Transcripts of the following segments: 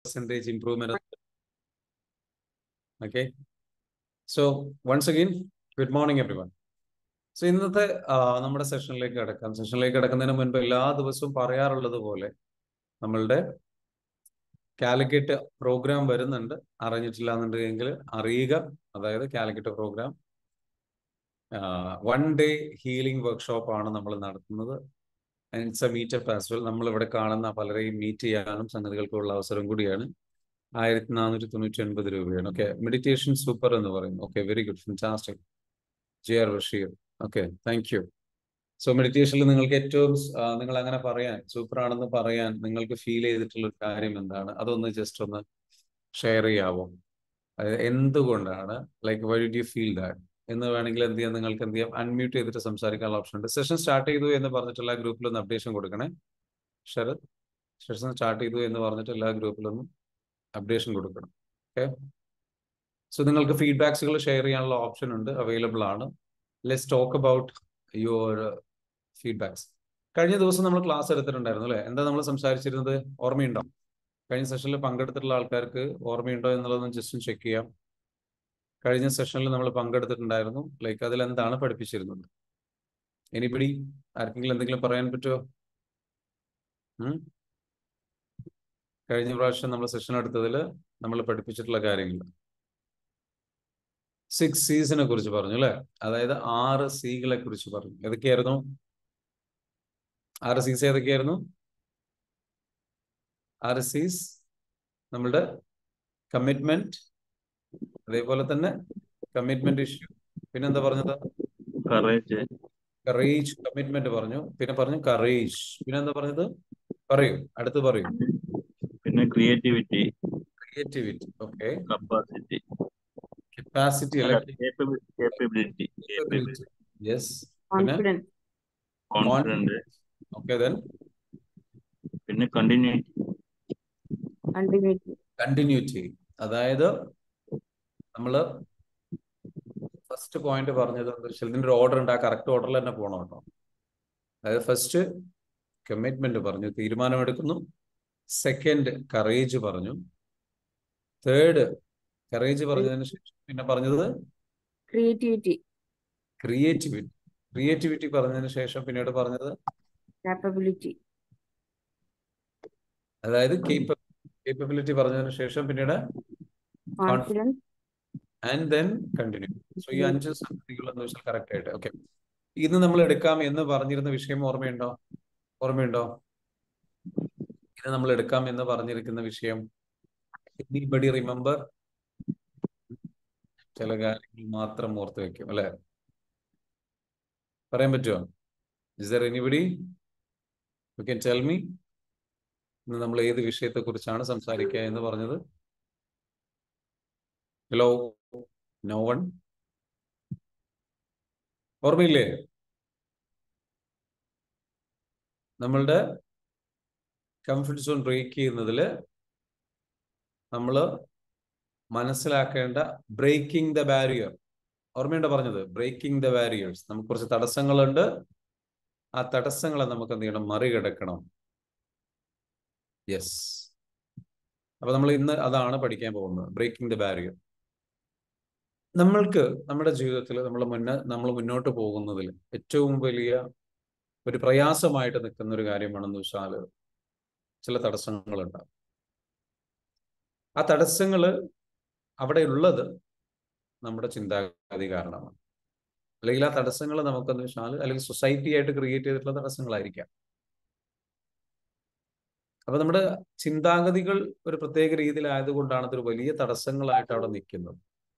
percentage improvement. Okay. So once again, good morning everyone. So ഇന്നത്തെ ആ, നമ്മുടെ സെഷനിലേക്ക് കിടക്കാം സെഷനിലേക്ക് കിടക്കുന്നതിന് മുൻപ് എല്ലാ ദിവസവും പറയാറുള്ളത് പോലെ നമ്മളുടെ കാലിക്കറ്റ് പ്രോഗ്രാം വരുന്നുണ്ട് അറിഞ്ഞിട്ടില്ല എന്നുണ്ടെങ്കിൽ അറിയുക അതായത് Calicut program one day healing workshop ആണ് നമ്മൾ നടത്തുന്നത് it's a meetup as well നമ്മൾ ഇവിടെ കാണുന്ന പലരെയും മീറ്റ് ചെയ്യാനും സംഗതികൾക്കുള്ള അവസരം കൂടിയാണ് ആയിരത്തി നാനൂറ്റി തൊണ്ണൂറ്റി ഒൻപത് രൂപയാണ് ഓക്കെ മെഡിറ്റേഷൻ സൂപ്പർ എന്ന് പറയുന്നു okay very good fantastic J R Basheer okay thank you so മെഡിറ്റേഷനിൽ നിങ്ങൾക്ക് ഏറ്റവും ആ, നിങ്ങൾ അങ്ങനെ പറയാൻ സൂപ്പർ ആണെന്ന് പറയാൻ നിങ്ങൾക്ക് ഫീൽ ചെയ്തിട്ടുള്ള ഒരു കാര്യം എന്താണ് അതൊന്ന് ജസ്റ്റ് ഒന്ന് ഷെയർ ചെയ്യാവോ അതായത് എന്തുകൊണ്ടാണ് like why do you feel that എന്ന് വേണമെങ്കിൽ എന്ത് ചെയ്യാം നിങ്ങൾക്ക് എന്ത് ചെയ്യാം അൺമ്യൂട്ട് ചെയ്തിട്ട് സംസാരിക്കാനുള്ള ഓപ്ഷൻ ഉണ്ട് സെഷൻ സ്റ്റാർട്ട് ചെയ്തു എന്ന് പറഞ്ഞിട്ട് എല്ലാ ഗ്രൂപ്പിലും ഒന്ന് അപ്ഡേഷൻ കൊടുക്കണേ ശരത് സെഷൻ സ്റ്റാർട്ട് ചെയ്തു എന്ന് പറഞ്ഞിട്ട് എല്ലാ ഗ്രൂപ്പിലൊന്നും അപ്ഡേഷൻ കൊടുക്കണം ഓക്കെ സോ നിങ്ങൾക്ക് ഫീഡ്ബാക്സുകൾ ഷെയർ ചെയ്യാനുള്ള ഓപ്ഷൻ ഉണ്ട് അവൈലബിൾ ആണ് let's talk about your feedbacks കഴിഞ്ഞ ദിവസം നമ്മൾ ക്ലാസ് എടുത്തിട്ടുണ്ടായിരുന്നു അല്ലേ എന്താ നമ്മൾ സംസാരിച്ചിരുന്നത് ഓർമ്മയുണ്ടോ കഴിഞ്ഞ സെഷനിൽ പങ്കെടുത്തിട്ടുള്ള ആൾക്കാർക്ക് ഓർമ്മയുണ്ടോ എന്നുള്ളതൊന്ന് ജസ്റ്റ് ചെക്ക് ചെയ്യാം കഴിഞ്ഞ സെഷനിൽ നമ്മൾ പങ്കെടുത്തിട്ടുണ്ടായിരുന്നു ലൈക്ക് അതിൽ എന്താണ് പഠിപ്പിച്ചിരുന്നത് എനിബടി ആർക്കെങ്കിലും എന്തെങ്കിലും പറയാൻ പറ്റുമോ ഉം? കഴിഞ്ഞ പ്രാവശ്യം നമ്മൾ സെഷൻ എടുത്തതിൽ നമ്മൾ പഠിപ്പിച്ചിട്ടുള്ള കാര്യങ്ങൾ സിക്സ് സീസിനെ കുറിച്ച് പറഞ്ഞു അല്ലെ അതായത് ആറ് സീകളെ കുറിച്ച് പറഞ്ഞു ഏതൊക്കെയായിരുന്നു ആറ് സീസ് ഏതൊക്കെയായിരുന്നു ആറ് സീസ് നമ്മളുടെ കമ്മിറ്റ്മെന്റ് അതേപോലെ തന്നെ കമ്മിറ്റ്മെന്റ് ഇഷ്യൂ പിന്നെന്താ പറഞ്ഞത് കറേജ് കറേജ് കമ്മിറ്റ്മെന്റ് പറഞ്ഞു പിന്നെ പറഞ്ഞു കറേജ് പിന്നെ എന്താ പറഞ്ഞത് പറയൂ അടുത്ത് പറയൂ പിന്നെ creativity creativity okay capacity capacity അല്ലെ കേപ്പബിലിറ്റി കേപ്പബിലിറ്റി യെസ് പിന്നെ കോൺഫിഡൻസ് കോൺഫിഡന്റ് ഓക്കെ ദെൻ പിന്നെ കണ്ടിന്യൂറ്റി കണ്ടിന്യൂറ്റി കണ്ടിന്യൂറ്റി അതായത് നമ്മള് ഫസ്റ്റ് പോയിന്റ് പറഞ്ഞത് എന്താ വെച്ചാൽ ഇതിന്റെ ഒരു ഓർഡർ ഉണ്ട് ആ കറക്റ്റ് ഓർഡറിൽ തന്നെ പോകണം കേട്ടോ അതായത് ഫസ്റ്റ് കമ്മിറ്റ്മെന്റ് പറഞ്ഞു തീരുമാനമെടുക്കുന്നു സെക്കൻഡ് കറേജ് പറഞ്ഞു തേർഡ് കറേജ് പറഞ്ഞതിന് ശേഷം പിന്നെ പറഞ്ഞത് ക്രിയേറ്റിവിറ്റി ക്രിയേറ്റിവിറ്റി ക്രിയേറ്റിവിറ്റി പറഞ്ഞതിന് ശേഷം പിന്നീട് പറഞ്ഞത് കാപ്പബിലിറ്റി അതായത് കേപ്പബിലിറ്റി പറഞ്ഞതിന് ശേഷം പിന്നീട് confidence and then continue so ഈ അഞ്ച് സംഗതികൾ എന്ന് വെച്ചാൽ കറക്റ്റ് ആയിട്ട് ഓക്കെ ഇന്ന് നമ്മൾ എടുക്കാം എന്ന് പറഞ്ഞിരുന്ന വിഷയം ഓർമ്മയുണ്ടോ ഓർമ്മയുണ്ടോ ഇന്ന് നമ്മൾ എടുക്കാം എന്ന് പറഞ്ഞിരിക്കുന്ന വിഷയം എനിബഡി റിമെമ്പർ ചില കാര്യങ്ങൾ മാത്രം ഓർത്ത് വെക്കും അല്ലെ പറയാൻ പറ്റുമോ is there anybody you can tell me ഇന്ന് നമ്മൾ ഏത് വിഷയത്തെ കുറിച്ചാണ് സംസാരിക്കുക എന്ന് പറഞ്ഞത് ഹലോ നോ വൺ ഓർമ്മയില്ലേ നമ്മളുടെ കംഫർട്ട് സോൺ ബ്രേക്ക് ചെയ്യുന്നതിൽ നമ്മൾ മനസ്സിലാക്കേണ്ട ബ്രേക്കിംഗ് ദ ബാരിയർ ഓർമ്മയുണ്ടോ പറഞ്ഞത് ബ്രേക്കിംഗ് ദ ബാരിയേഴ്സ് നമുക്ക് കുറച്ച് തടസ്സങ്ങളുണ്ട് ആ തടസ്സങ്ങളെ നമുക്ക് എന്ത് ചെയ്യണം മറികടക്കണം യെസ് അപ്പൊ നമ്മൾ ഇന്ന് അതാണ് പഠിക്കാൻ പോകുന്നത് ബ്രേക്കിംഗ് ദ ബാരിയർ നമ്മൾക്ക് നമ്മുടെ ജീവിതത്തിൽ നമ്മൾ മുന്നേ നമ്മൾ മുന്നോട്ട് പോകുന്നതിൽ ഏറ്റവും വലിയ ഒരു പ്രയാസമായിട്ട് നിൽക്കുന്ന ഒരു കാര്യമാണെന്ന് വെച്ചാൽ ചില തടസ്സങ്ങളുണ്ടാവും ആ തടസ്സങ്ങൾ അവിടെ ഉള്ളത് നമ്മുടെ ചിന്താഗതി കാരണമാണ് അല്ലെങ്കിൽ ആ തടസ്സങ്ങൾ നമുക്കെന്ന് വെച്ചാൽ അല്ലെങ്കിൽ സൊസൈറ്റി ആയിട്ട് ക്രിയേറ്റ് ചെയ്തിട്ടുള്ള തടസ്സങ്ങളായിരിക്കാം അപ്പൊ നമ്മുടെ ചിന്താഗതികൾ ഒരു പ്രത്യേക രീതിയിലായതുകൊണ്ടാണ് ഇതൊരു വലിയ തടസ്സങ്ങളായിട്ട് അവിടെ നിൽക്കുന്നത്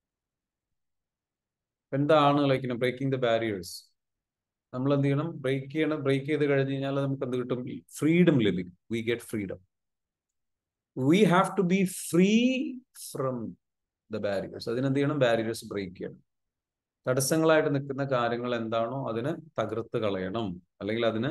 എന്താണ് ലൈക്ക് ബ്രേക്കിംഗ് ദ ബാരിയേഴ്സ് നമ്മൾ എന്ത് ചെയ്യണം ബ്രേക്ക് ചെയ്യണം ബ്രേക്ക് ചെയ്ത് കഴിഞ്ഞ് കഴിഞ്ഞാൽ നമുക്ക് എന്ത് കിട്ടും ഫ്രീഡം ലഭിക്കും we get freedom we have to be free from the barriers അതിനെന്ത് ചെയ്യണം ബാരിയേഴ്സ് ബ്രേക്ക് ചെയ്യണം തടസ്സങ്ങളായിട്ട് നിൽക്കുന്ന കാര്യങ്ങൾ എന്താണോ അതിനെ തകർത്ത് കളയണം അല്ലെങ്കിൽ അതിന്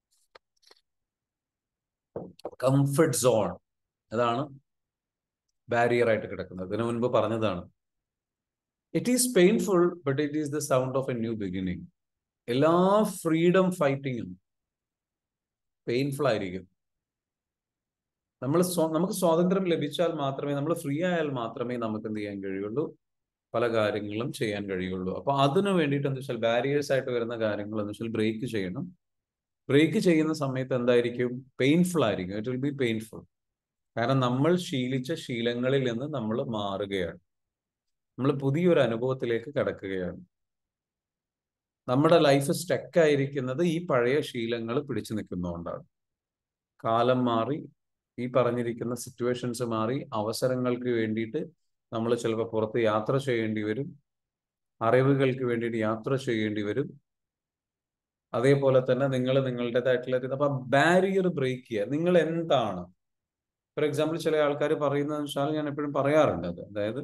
കംഫർട്ട് സോൺ അതാണ് ബാരിയർ ആയിട്ട് കിടക്കുന്നത് ഇതിനു മുൻപ് പറഞ്ഞതാണ് it is painful but it is the sound of a new beginning എല്ലാ ഫ്രീഡം ഫൈറ്റിങ്ങും പെയിൻഫുൾ ആയിരിക്കും നമ്മൾ നമുക്ക് സ്വാതന്ത്ര്യം ലഭിച്ചാൽ മാത്രമേ നമ്മൾ ഫ്രീ ആയാൽ മാത്രമേ നമുക്ക് എന്ത് ചെയ്യാൻ കഴിയുള്ളൂ പല കാര്യങ്ങളും ചെയ്യാൻ കഴിയുള്ളൂ അപ്പൊ അതിനു വേണ്ടിയിട്ട് എന്താ വെച്ചാൽ ബാരിയേഴ്സ് ആയിട്ട് വരുന്ന കാര്യങ്ങൾ എന്ന് വെച്ചാൽ ബ്രേക്ക് ചെയ്യണം ബ്രേക്ക് ചെയ്യുന്ന സമയത്ത് എന്തായിരിക്കും പെയിൻഫുൾ ആയിരിക്കും ഇറ്റ് വിൽ ബി പെയിൻഫുൾ കാരണം നമ്മൾ ശീലിച്ച ശീലങ്ങളിൽ നിന്ന് നമ്മൾ മാറുകയാണ് നമ്മൾ പുതിയൊരു അനുഭവത്തിലേക്ക് കടക്കുകയാണ് നമ്മുടെ ലൈഫ് സ്റ്റക്ക് ആയിരിക്കുന്നത് ഈ പഴയ ശീലങ്ങൾ പിടിച്ചു നിൽക്കുന്നതുകൊണ്ടാണ് കാലം മാറി ഈ പറഞ്ഞിരിക്കുന്ന സിറ്റുവേഷൻസ് മാറി അവസരങ്ങൾക്ക് വേണ്ടിയിട്ട് നമ്മൾ ചിലപ്പോൾ പുറത്ത് യാത്ര ചെയ്യേണ്ടി വരും അറിവുകൾക്ക് വേണ്ടിയിട്ട് യാത്ര ചെയ്യേണ്ടി വരും അതേപോലെ തന്നെ നിങ്ങൾ നിങ്ങളുടേതായിട്ടുള്ള അപ്പൊ ബാരിയർ ബ്രേക്ക് ചെയ്യുക നിങ്ങൾ എന്താണ് ഫോർ എക്സാമ്പിൾ ചില ആൾക്കാർ പറയുന്നത് വെച്ചാൽ ഞാൻ എപ്പോഴും പറയാറുണ്ട് അത് അതായത്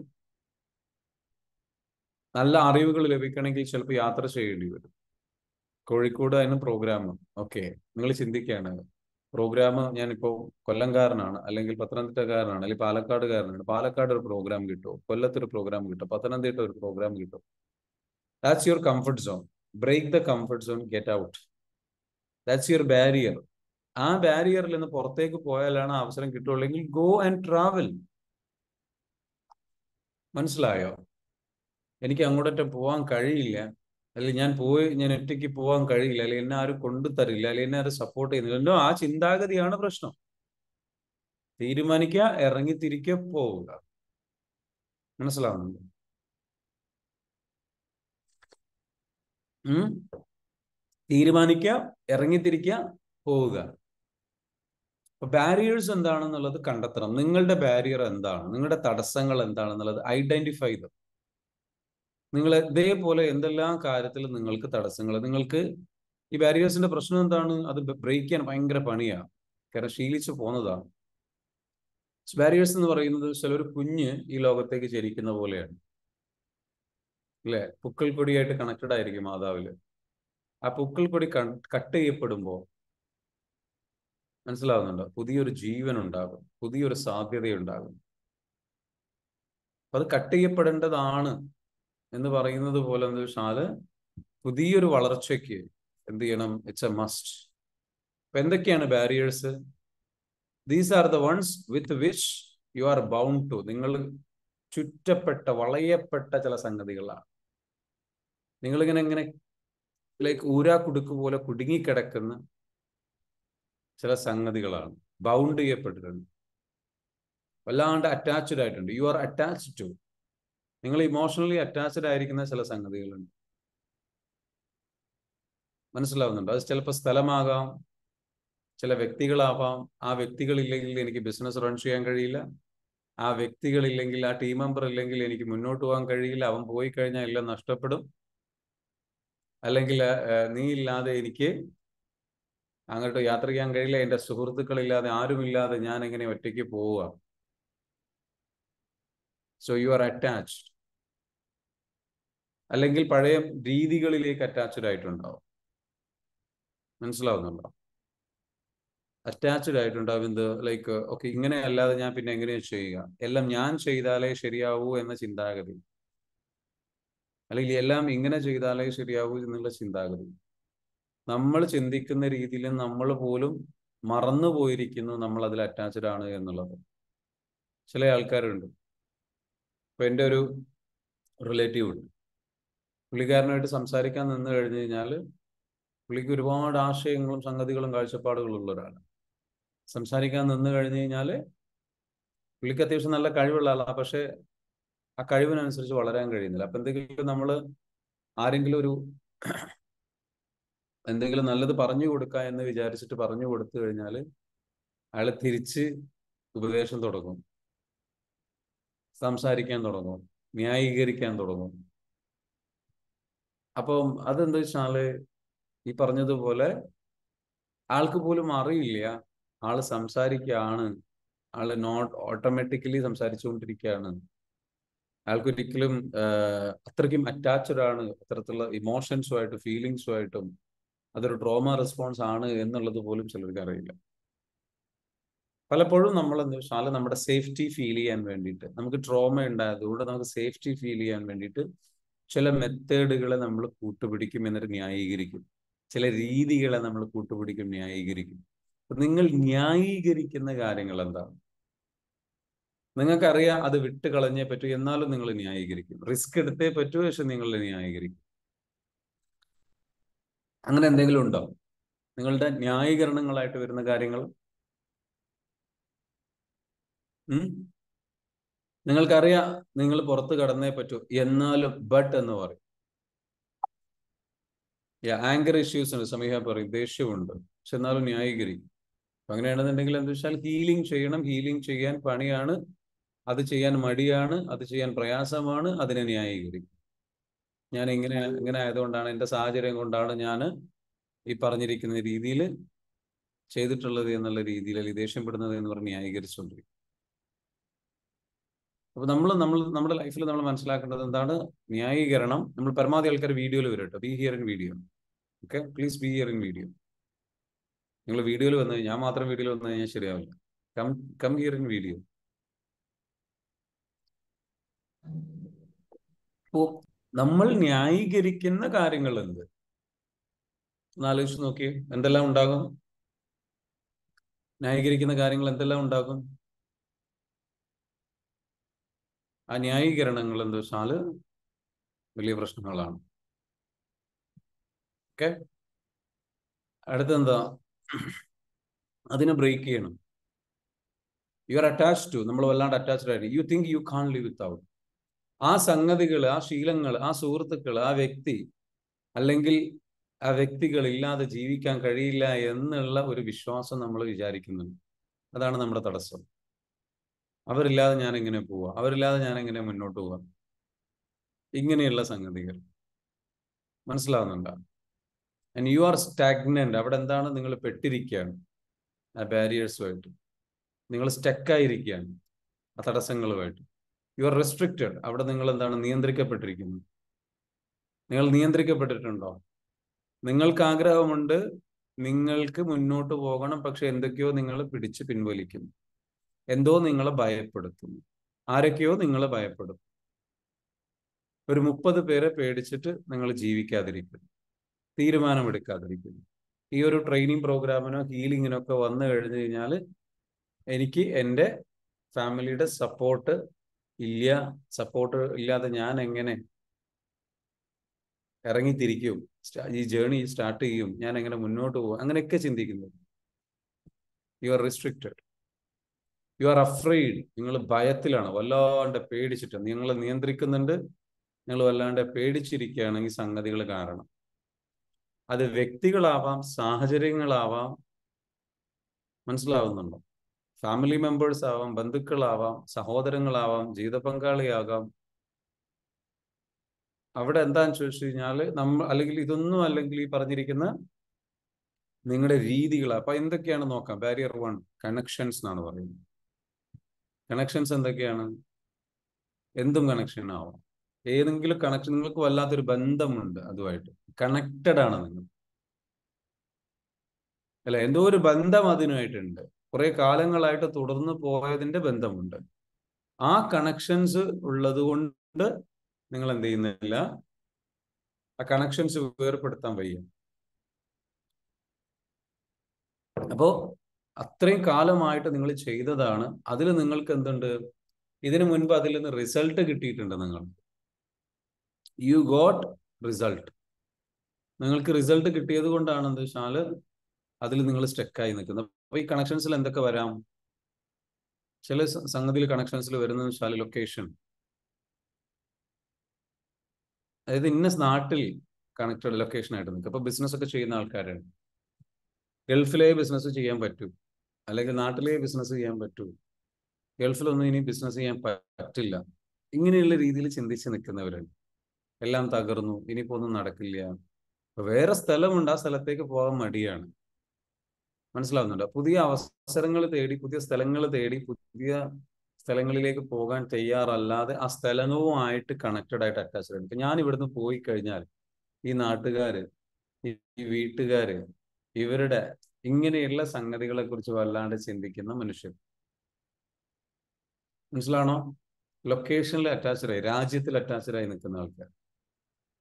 നല്ല അറിവുകൾ ലഭിക്കണമെങ്കിൽ ചിലപ്പോൾ യാത്ര ചെയ്യേണ്ടി വരും കോഴിക്കോട് അതിന് പ്രോഗ്രാം ഓക്കെ നിങ്ങൾ ചിന്തിക്കുകയാണ് പ്രോഗ്രാം ഞാനിപ്പോൾ കൊല്ലംകാരനാണ് അല്ലെങ്കിൽ പത്തനംതിട്ടക്കാരനാണ് അല്ലെങ്കിൽ പാലക്കാടുകാരനാണ് പാലക്കാട് ഒരു പ്രോഗ്രാം കിട്ടുമോ കൊല്ലത്തൊരു പ്രോഗ്രാം കിട്ടും പത്തനംതിട്ട ഒരു പ്രോഗ്രാം കിട്ടും that's your comfort zone break the comfort zone get out that's your barrier ആ ബാരിയറിൽ നിന്ന് പുറത്തേക്ക് പോയാലാണ് അവസരം കിട്ടുള്ളെങ്കിൽ ഗോ ആൻഡ് ട്രാവൽ മനസ്സിലായോ എനിക്ക് അങ്ങോട്ടൊക്കെ പോകാൻ കഴിയില്ല അല്ലെങ്കിൽ ഞാൻ പോയി ഞാൻ ഒറ്റയ്ക്ക് പോകാൻ കഴിയില്ല അല്ലെങ്കിൽ എന്നെ ആരും കൊണ്ടു തരില്ല അല്ലെങ്കിൽ എന്നെ ആരും സപ്പോർട്ട് ചെയ്യുന്നില്ല ആ ചിന്താഗതിയാണ് പ്രശ്നം തീരുമാനിക്കുക ഇറങ്ങി തിരിക്കുക പോവുക മനസ്സിലാവുന്നുണ്ട് ഉം തീരുമാനിക്കുക ഇറങ്ങിത്തിരിക്കുക പോവുക അപ്പൊ ബാരിയേഴ്സ് എന്താണെന്നുള്ളത് കണ്ടെത്തണം നിങ്ങളുടെ ബാരിയർ എന്താണ് നിങ്ങളുടെ തടസ്സങ്ങൾ എന്താണെന്നുള്ളത് ഐഡന്റിഫൈ ചെയ്ത് നിങ്ങൾ ഇതേപോലെ എന്തെല്ലാം കാര്യത്തിൽ നിങ്ങൾക്ക് തടസ്സങ്ങൾ നിങ്ങൾക്ക് ഈ ബാരിയേഴ്സിന്റെ പ്രശ്നം എന്താണ് അത് ബ്രേക്ക് ചെയ്യാൻ ഭയങ്കര പണിയാണ് കാരണം ശീലിച്ചു പോന്നതാണ് ബാരിയേഴ്സ് എന്ന് പറയുന്നത് ചിലൊരു കുഞ്ഞ് ഈ ലോകത്തേക്ക് ജനിക്കുന്ന പോലെയാണ് അല്ലെ പുക്കൾ കൊടിയായിട്ട് കണക്റ്റഡ് ആയിരിക്കും മാതാവില് ആ പുക്കൾ കൊടി കട്ട് ചെയ്യപ്പെടുമ്പോൾ മനസ്സിലാവുന്നുണ്ടോ പുതിയൊരു ജീവൻ ഉണ്ടാകും പുതിയൊരു സാധ്യതയുണ്ടാകും അപ്പൊ അത് കട്ട് ചെയ്യപ്പെടേണ്ടതാണ് എന്ന് പറയുന്നത് പോലെ എന്താ വെച്ചാല് പുതിയൊരു വളർച്ചയ്ക്ക് എന്ത് ചെയ്യണം ഇറ്റ്സ് എ മസ്റ്റ് അപ്പൊ എന്തൊക്കെയാണ് barriers these are the ones with which you are bound to നിങ്ങൾ ചുറ്റപ്പെട്ട വളയപ്പെട്ട ചില സംഗതികളാണ് നിങ്ങളിങ്ങനെ ഇങ്ങനെ ലൈക്ക് ഊരാ കുടുക്ക് പോലെ കുടുങ്ങിക്കിടക്കുന്ന ചില സംഗതികളാണ് ബൗണ്ട് ചെയ്യപ്പെട്ടിട്ടുണ്ട് വല്ലാണ്ട് അറ്റാച്ച്ഡ് ആയിട്ടുണ്ട് യു ആർ അറ്റാച്ച്ഡ് ടു നിങ്ങൾ ഇമോഷണലി അറ്റാച്ച്ഡ് ആയിരിക്കുന്ന ചില സംഗതികളുണ്ട് മനസ്സിലാവുന്നുണ്ട് അത് ചിലപ്പോൾ സ്ഥലമാകാം ചില വ്യക്തികളാവാം ആ വ്യക്തികളില്ലെങ്കിൽ എനിക്ക് ബിസിനസ് റൺ ചെയ്യാൻ കഴിയില്ല ആ വ്യക്തികളില്ലെങ്കിൽ ആ ടീം മെമ്പർ ഇല്ലെങ്കിൽ എനിക്ക് മുന്നോട്ട് പോകാൻ കഴിയില്ല അവൻ പോയി കഴിഞ്ഞാൽ എല്ലാം നഷ്ടപ്പെടും അല്ലെങ്കിൽ നീ ഇല്ലാതെ എനിക്ക് അങ്ങോട്ട് യാത്ര ചെയ്യാൻ കഴിയില്ല എൻ്റെ സുഹൃത്തുക്കളില്ലാതെ ആരുമില്ലാതെ ഞാൻ എങ്ങനെ ഒറ്റയ്ക്ക് പോവുക സോ യു ആർ അറ്റാച്ച്ഡ് അല്ലെങ്കിൽ പഴയ രീതികളിലേക്ക് അറ്റാച്ച്ഡ് ആയിട്ടുണ്ടാവും മനസ്സിലാവുന്നുണ്ടോ അറ്റാച്ച്ഡ് ആയിട്ടുണ്ടാവും എന്ത് ലൈക്ക് ഓക്കെ ഇങ്ങനെ അല്ലാതെ ഞാൻ പിന്നെ എങ്ങനെയാണ് ചെയ്യുക എല്ലാം ഞാൻ ചെയ്താലേ ശരിയാവൂ എന്ന ചിന്താഗതി അല്ലെങ്കിൽ എല്ലാം ഇങ്ങനെ ചെയ്താലേ ശരിയാവൂ എന്നുള്ള ചിന്താഗതി നമ്മൾ ചിന്തിക്കുന്ന രീതിയിൽ നമ്മൾ പോലും മറന്നു പോയിരിക്കുന്നു നമ്മൾ അതിൽ അറ്റാച്ച്ഡ് ആണ് എന്നുള്ളത് ചില ആൾക്കാരുണ്ട് ഇപ്പൊ എൻ്റെ ഒരു റിലേറ്റീവ് ഉണ്ട് പുള്ളിക്കാരനായിട്ട് സംസാരിക്കാൻ നിന്ന് കഴിഞ്ഞു കഴിഞ്ഞാൽ പുള്ളിക്ക് ഒരുപാട് ആശയങ്ങളും സംഗതികളും കാഴ്ചപ്പാടുകളും ഉള്ള ഒരാളാണ് സംസാരിക്കാൻ നിന്ന് കഴിഞ്ഞു കഴിഞ്ഞാൽ പുള്ളിക്ക് അത്യാവശ്യം നല്ല കഴിവുള്ള ആളാണ് പക്ഷെ ആ കഴിവിനനുസരിച്ച് വളരാൻ കഴിയുന്നില്ല അപ്പൊ എന്തെങ്കിലും നമ്മൾ ആരെങ്കിലും ഒരു എന്തെങ്കിലും നല്ലത് പറഞ്ഞു കൊടുക്കുക എന്ന് വിചാരിച്ചിട്ട് പറഞ്ഞു കൊടുത്തു കഴിഞ്ഞാൽ അയാൾ തിരിച്ച് ഉപദേശം തുടങ്ങും സംസാരിക്കാൻ തുടങ്ങും ന്യായീകരിക്കാൻ തുടങ്ങും അപ്പം അതെന്താ വെച്ചാല് ഈ പറഞ്ഞതുപോലെ ആൾക്ക് പോലും അറിയില്ല ആള് സംസാരിക്കുകയാണ് ആള് നോട്ട് ഓട്ടോമാറ്റിക്കലി സംസാരിച്ചുകൊണ്ടിരിക്കുകയാണ് ആൾക്കൊരിക്കലും അത്രയ്ക്കും അറ്റാച്ച്ഡ് ആണ് അത്തരത്തിലുള്ള ഇമോഷൻസുമായിട്ട് ഫീലിങ്സുമായിട്ടും അതൊരു ട്രോമ റെസ്പോൺസ് ആണ് എന്നുള്ളത് പോലും ചിലർക്ക് അറിയില്ല പലപ്പോഴും നമ്മൾ എന്താ വെച്ചാൽ നമ്മുടെ സേഫ്റ്റി ഫീൽ ചെയ്യാൻ വേണ്ടിയിട്ട് നമുക്ക് ട്രോമ ഉണ്ടായതുകൊണ്ട് നമുക്ക് സേഫ്റ്റി ഫീൽ ചെയ്യാൻ വേണ്ടിയിട്ട് ചില മെത്തേഡുകളെ നമ്മൾ കൂട്ടുപിടിക്കും എന്നിട്ട് ന്യായീകരിക്കും ചില രീതികളെ നമ്മൾ കൂട്ടുപിടിക്കും ന്യായീകരിക്കും നിങ്ങൾ ന്യായീകരിക്കുന്ന കാര്യങ്ങൾ എന്താണ് നിങ്ങൾക്കറിയാം അത് വിട്ട് കളഞ്ഞേ പറ്റൂ എന്നാലും നിങ്ങൾ ന്യായീകരിക്കും റിസ്ക് എടുത്തേ പറ്റൂ പക്ഷെ നിങ്ങൾ ന്യായീകരിക്കും അങ്ങനെ എന്തെങ്കിലും ഉണ്ടോ നിങ്ങളുടെ ന്യായീകരണങ്ങളായിട്ട് വരുന്ന കാര്യങ്ങൾ ഉം നിങ്ങൾക്കറിയാം നിങ്ങൾ പുറത്ത് കടന്നേ പറ്റൂ എന്നാലും ബട്ട് എന്ന് പറയും ആങ്കർ ഇഷ്യൂസ് ഉണ്ട് സമീഹ പറയും ദേഷ്യമുണ്ട് പക്ഷെ എന്നാലും ന്യായീകരിക്കും അപ്പൊ അങ്ങനെയാണെന്നുണ്ടെങ്കിൽ എന്താ വെച്ചാൽ ഹീലിംഗ് ചെയ്യണം ഹീലിംഗ് ചെയ്യാൻ പണിയാണ് അത് ചെയ്യാൻ മടിയാണ് അത് ചെയ്യാൻ പ്രയാസമാണ് അതിനെ ന്യായീകരിക്കും ഞാൻ ഇങ്ങനെ ഇങ്ങനെ ആയതുകൊണ്ടാണ് എൻ്റെ സാഹചര്യം കൊണ്ടാണ് ഞാൻ ഈ പറഞ്ഞിരിക്കുന്ന രീതിയിൽ ചെയ്തിട്ടുള്ളത് എന്നുള്ള രീതിയിൽ അല്ലെങ്കിൽ ദേഷ്യപ്പെടുന്നത് എന്ന് പറഞ്ഞ് ന്യായീകരിച്ചുകൊണ്ടിരിക്കും അപ്പൊ നമ്മൾ നമ്മൾ നമ്മുടെ ലൈഫിൽ നമ്മൾ മനസ്സിലാക്കേണ്ടത് എന്താണ് ന്യായീകരണം നമ്മൾ പരമാവധി ആൾക്കാർ വീഡിയോയിൽ വരും കേട്ടോ be here in video okay please be here in video നിങ്ങൾ വീഡിയോയിൽ വന്നു ഞാൻ മാത്രം വീഡിയോയിൽ വന്നു കഴിഞ്ഞാൽ ശരിയാവില്ല come come here in video അപ്പോ നമ്മൾ ന്യായീകരിക്കുന്ന കാര്യങ്ങൾ എന്ത് ഒന്ന് ആലോചിച്ച് നോക്കിയേ എന്തെല്ലാം ഉണ്ടാകും ന്യായീകരിക്കുന്ന കാര്യങ്ങൾ എന്തെല്ലാം ഉണ്ടാകും ആ ന്യായീകരണങ്ങൾ എന്താ വെച്ചാല് വലിയ പ്രശ്നങ്ങളാണ് ഓക്കെ അടുത്തെന്താ അതിനെ ബ്രേക്ക് ചെയ്യണം യു ആർ അറ്റാച്ച് ടു നമ്മൾ വല്ലാണ്ട് അറ്റാച്ച്ഡ് ആയിട്ട് you think you can live without ആ സംഗതികൾ ആ ശീലങ്ങൾ ആ സുഹൃത്തുക്കൾ ആ വ്യക്തി അല്ലെങ്കിൽ ആ വ്യക്തികൾ ഇല്ലാതെ ജീവിക്കാൻ കഴിയില്ല എന്നുള്ള ഒരു വിശ്വാസം നമ്മൾ വിചാരിക്കുന്നുണ്ട് അതാണ് നമ്മുടെ തടസ്സം അവരില്ലാതെ ഞാൻ എങ്ങനെ പോവാ അവരില്ലാതെ ഞാൻ എങ്ങനെ മുന്നോട്ട് പോവാം ഇങ്ങനെയുള്ള സംഗതികൾ മനസ്സിലാവുന്നുണ്ടോ ആൻഡ് യു ആർ സ്റ്റാഗ്നന്റ് അവിടെ എന്താണ് നിങ്ങൾ പെട്ടിരിക്കുകയാണ് ആ ബാരിയേഴ്സുമായിട്ട് നിങ്ങൾ സ്റ്റക്കായിരിക്കുകയാണ് ആ തടസ്സങ്ങളുമായിട്ട് യു ആർ റെസ്ട്രിക്റ്റഡ് അവിടെ നിങ്ങൾ എന്താണ് നിയന്ത്രിക്കപ്പെട്ടിരിക്കുന്നു നിങ്ങൾ നിയന്ത്രിക്കപ്പെട്ടിട്ടുണ്ടോ നിങ്ങൾക്ക് ആഗ്രഹമുണ്ട് നിങ്ങൾക്ക് മുന്നോട്ട് പോകണം പക്ഷെ എന്തൊക്കെയോ നിങ്ങൾ പിടിച്ച് പിൻവലിക്കുന്നു എന്തോ നിങ്ങളെ ഭയപ്പെടുത്തുന്നു ആരൊക്കെയോ നിങ്ങളെ ഭയപ്പെടും ഒരു മുപ്പത് പേരെ പേടിച്ചിട്ട് നിങ്ങൾ ജീവിക്കാതിരിക്കുന്നു തീരുമാനമെടുക്കാതിരിക്കുന്നു ഈ ഒരു ട്രെയിനിങ് പ്രോഗ്രാമിനോ ഹീലിങ്ങിനോ ഒക്കെ വന്നു കഴിഞ്ഞു കഴിഞ്ഞാൽ എനിക്ക് എൻ്റെ ഫാമിലിയുടെ സപ്പോർട്ട് ഇല്ല സപ്പോർട്ട് ഇല്ലാതെ ഞാൻ എങ്ങനെ ഇറങ്ങിത്തിരിക്കും ഈ ജേണി സ്റ്റാർട്ട് ചെയ്യും ഞാൻ എങ്ങനെ മുന്നോട്ട് പോകും അങ്ങനെയൊക്കെ ചിന്തിക്കുന്നു you are restricted you are afraid നിങ്ങൾ ഭയത്തിലാണ് വല്ലാണ്ട് പേടിച്ചിട്ട് നിങ്ങൾ നിയന്ത്രിക്കുന്നുണ്ട് നിങ്ങൾ വല്ലാണ്ട് പേടിച്ചിരിക്കുകയാണ് ഈ സംഗതികൾ കാരണം അത് വ്യക്തികളാവാം സാഹചര്യങ്ങളാവാം മനസ്സിലാവുന്നുണ്ടോ ഫാമിലി മെമ്പേഴ്സ് ആവാം ബന്ധുക്കളാവാം സഹോദരങ്ങളാവാം ജീവിത പങ്കാളിയാകാം അവിടെ എന്താന്ന് ചോദിച്ചു കഴിഞ്ഞാൽ നമ്മൾ അല്ലെങ്കിൽ ഇതൊന്നും അല്ലെങ്കിൽ ഈ പറഞ്ഞിരിക്കുന്ന നിങ്ങളുടെ രീതികൾ അപ്പൊ എന്തൊക്കെയാണ് നോക്കാം ബാരിയർ വൺ കണക്ഷൻസ് എന്നാണ് പറയുന്നത് കണക്ഷൻസ് എന്തൊക്കെയാണ് എന്തും കണക്ഷൻ ആവാം ഏതെങ്കിലും കണക്ഷൻ നിങ്ങൾക്ക് വല്ലാത്തൊരു ബന്ധമുണ്ട് അതുമായിട്ട് കണക്റ്റഡ് ആണ് നിങ്ങൾ അല്ല എന്തോ ഒരു ബന്ധം അതിനുമായിട്ടുണ്ട് കുറെ കാലങ്ങളായിട്ട് തുടർന്ന് പോയതിന്റെ ബന്ധമുണ്ട് ആ കണക്ഷൻസ് ഉള്ളത് കൊണ്ട് നിങ്ങൾ എന്ത് ചെയ്യുന്നില്ല ആ കണക്ഷൻസ് വേർപ്പെടുത്താൻ വയ്യ അപ്പോ അത്രയും കാലമായിട്ട് നിങ്ങൾ ചെയ്തതാണ് അതിൽ നിങ്ങൾക്ക് എന്തുണ്ട് ഇതിനു മുൻപ് അതിൽ നിന്ന് റിസൾട്ട് കിട്ടിയിട്ടുണ്ട് നിങ്ങൾ യു ഗോട്ട് റിസൾട്ട് നിങ്ങൾക്ക് റിസൾട്ട് കിട്ടിയത് കൊണ്ടാണ് എന്താ വെച്ചാൽ അതിൽ നിങ്ങൾ സ്റ്റക്കായി നിൽക്കുന്നത് അപ്പൊ ഈ കണക്ഷൻസിൽ എന്തൊക്കെ വരാം ചില സംഗതിയിൽ കണക്ഷൻസിൽ വരുന്നത് വെച്ചാൽ ലൊക്കേഷൻ അതായത് ഇന്ന നാട്ടിൽ കണക്റ്റഡ് ലൊക്കേഷൻ ആയിട്ട് നിൽക്കും അപ്പൊ ബിസിനസ് ഒക്കെ ചെയ്യുന്ന ആൾക്കാരാണ് ഗൾഫിലെ ബിസിനസ് ചെയ്യാൻ പറ്റൂ അല്ലെങ്കിൽ നാട്ടിലെ ബിസിനസ് ചെയ്യാൻ പറ്റൂ ഗൾഫിലൊന്നും ഇനി ബിസിനസ് ചെയ്യാൻ പറ്റില്ല ഇങ്ങനെയുള്ള രീതിയിൽ ചിന്തിച്ച് നിൽക്കുന്നവരാണ് എല്ലാം തകർന്നു ഇനിയിപ്പോ ഒന്നും നടക്കില്ല വേറെ സ്ഥലമുണ്ട് ആ സ്ഥലത്തേക്ക് പോകാൻ മടിയാണ് മനസ്സിലാവുന്നുണ്ടോ പുതിയ അവസരങ്ങൾ തേടി പുതിയ സ്ഥലങ്ങൾ തേടി പുതിയ സ്ഥലങ്ങളിലേക്ക് പോകാൻ തയ്യാറല്ലാതെ ആ സ്ഥലങ്ങളുമായിട്ട് കണക്റ്റഡ് ആയിട്ട് അറ്റാച്ച്ഡ് ആണ് ഇപ്പൊ ഞാൻ ഇവിടുന്ന് പോയി കഴിഞ്ഞാൽ ഈ നാട്ടുകാര് ഈ വീട്ടുകാര് ഇവരുടെ ഇങ്ങനെയുള്ള സംഗതികളെ കുറിച്ച് വല്ലാണ്ട് ചിന്തിക്കുന്ന മനുഷ്യർ മനസ്സിലാണോ ലൊക്കേഷനിൽ അറ്റാച്ച്ഡ് ആയി രാജ്യത്തിൽ അറ്റാച്ച്ഡ് ആയി നിൽക്കുന്ന ആൾക്കാർ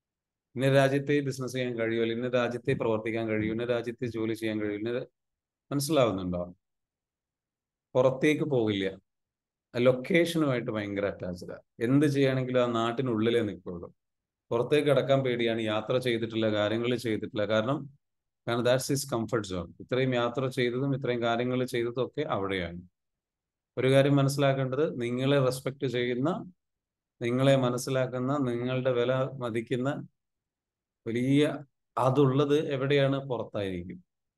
ഇന്ന രാജ്യത്തെ ബിസിനസ് ചെയ്യാൻ കഴിയുമോ ഇന്ന രാജ്യത്തെ പ്രവർത്തിക്കാൻ കഴിയും ഇന്ന രാജ്യത്തെ ജോലി ചെയ്യാൻ കഴിയും ഇന്ന മനസ്സിലാവുന്നുണ്ടോ പുറത്തേക്ക് പോകില്ല ലൊക്കേഷനുമായിട്ട് ഭയങ്കര അറ്റാച്ച്ഡാ എന്ത് ചെയ്യുകയാണെങ്കിലും ആ നാട്ടിനുള്ളിലേ നിൽക്കുള്ളൂ പുറത്തേക്ക് കിടക്കാൻ പേടിയാണ് യാത്ര ചെയ്തിട്ടില്ല കാര്യങ്ങൾ ചെയ്തിട്ടില്ല കാരണം കാരണം ദാറ്റ്സ് ഹിസ് കംഫർട്ട് സോൺ ഇത്രയും യാത്ര ചെയ്തതും ഇത്രയും കാര്യങ്ങൾ ചെയ്തതും ഒക്കെ അവിടെയാണ് ഒരു കാര്യം മനസ്സിലാക്കേണ്ടത് നിങ്ങളെ റെസ്പെക്ട് ചെയ്യുന്ന നിങ്ങളെ മനസ്സിലാക്കുന്ന നിങ്ങളുടെ വില മതിക്കുന്ന വലിയ അതുള്ളത് എവിടെയാണ് പുറത്തായിരിക്കും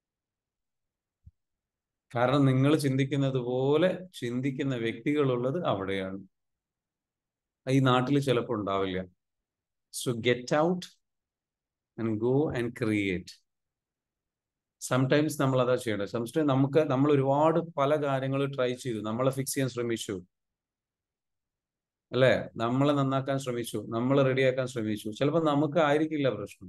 കാരണം നിങ്ങൾ ചിന്തിക്കുന്നത് പോലെ ചിന്തിക്കുന്ന വ്യക്തികളുള്ളത് അവിടെയാണ് ഈ നാട്ടിൽ ചിലപ്പോൾ ഉണ്ടാവില്ല so get out and go and create sometimes നമ്മൾ അതാ ചെയ്യേണ്ടത് സംടൈം നമുക്ക് നമ്മൾ ഒരുപാട് പല കാര്യങ്ങൾ ട്രൈ ചെയ്തു നമ്മളെ ഫിക്സ് ചെയ്യാൻ ശ്രമിച്ചു അല്ലേ നമ്മളെ നന്നാക്കാൻ ശ്രമിച്ചു നമ്മൾ റെഡിയാക്കാൻ ശ്രമിച്ചു ചിലപ്പോൾ നമുക്ക് ആയിരിക്കില്ല പ്രശ്നം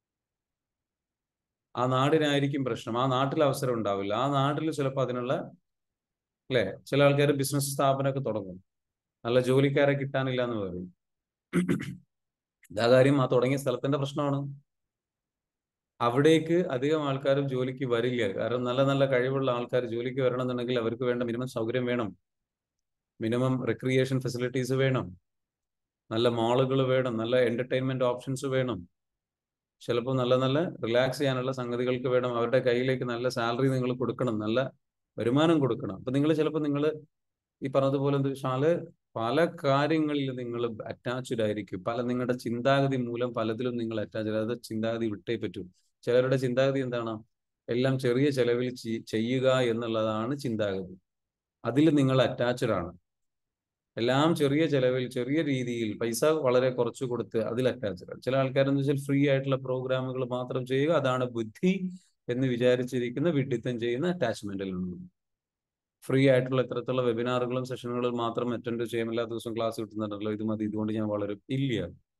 ആ നാടിനായിരിക്കും പ്രശ്നം ആ നാട്ടിൽ അവസരം ഉണ്ടാവില്ല ആ നാട്ടിൽ ചിലപ്പോൾ അതിനുള്ള അല്ലേ ചില ആൾക്കാർ ബിസിനസ് സ്ഥാപനമൊക്കെ തുടങ്ങും നല്ല ജോലിക്കാരെ കിട്ടാനില്ല എന്ന് പറയും ഇതാ കാര്യം ആ തുടങ്ങിയ സ്ഥലത്തിന്റെ പ്രശ്നമാണ് അവിടേക്ക് അധികം ആൾക്കാരും ജോലിക്ക് വരില്ല കാരണം നല്ല നല്ല കഴിവുള്ള ആൾക്കാർ ജോലിക്ക് വരണമെന്നുണ്ടെങ്കിൽ അവർക്ക് വേണ്ട മിനിമം സൗകര്യം വേണം മിനിമം റിക്രിയേഷൻ ഫെസിലിറ്റീസ് വേണം നല്ല മാളുകൾ വേണം നല്ല എന്റർടൈൻമെന്റ് ഓപ്ഷൻസ് വേണം ചിലപ്പോൾ നല്ല നല്ല റിലാക്സ് ചെയ്യാനുള്ള സംഗതികൾക്ക് വേണം അവരുടെ കയ്യിലേക്ക് നല്ല സാലറി നിങ്ങൾ കൊടുക്കണം നല്ല വരുമാനം കൊടുക്കണം അപ്പൊ നിങ്ങൾ ചിലപ്പോൾ നിങ്ങൾ ഈ പറഞ്ഞതുപോലെ എന്താ വെച്ചാല് പല കാര്യങ്ങളിൽ നിങ്ങൾ അറ്റാച്ച്ഡ് ആയിരിക്കും പല നിങ്ങളുടെ ചിന്താഗതി മൂലം പലതിലും നിങ്ങൾ അറ്റാച്ച്ഡ് അത് ചിന്താഗതി വിട്ടേ പറ്റൂ ചിലരുടെ ചിന്താഗതി എന്താണ് എല്ലാം ചെറിയ ചെലവിൽ ചെയ്യുക എന്നുള്ളതാണ് ചിന്താഗതി അതിൽ നിങ്ങൾ അറ്റാച്ച്ഡ് ആണ് എല്ലാം ചെറിയ ചെലവിൽ ചെറിയ രീതിയിൽ പൈസ വളരെ കുറച്ച് കൊടുത്ത് അതിൽ അറ്റാച്ച്ഡ് ആണ് ചില ആൾക്കാരെന്ന് വെച്ചാൽ ഫ്രീ ആയിട്ടുള്ള പ്രോഗ്രാമുകൾ മാത്രം ചെയ്യുക അതാണ് ബുദ്ധി എന്ന് വിചാരിച്ചിരിക്കുന്ന വിഡിത്തം ചെയ്യുന്ന അറ്റാച്ച്മെന്റിലുള്ളത് ഫ്രീ ആയിട്ടുള്ള ഇത്തരത്തിലുള്ള വെബിനാറുകളും സെഷനുകളും മാത്രം അറ്റൻഡ് ചെയ്യാൻ എല്ലാ ദിവസവും ക്ലാസ് കിട്ടുന്നുണ്ടല്ലോ ഇത് മതി ഇതുകൊണ്ട് ഞാൻ വളരും ഇല്ല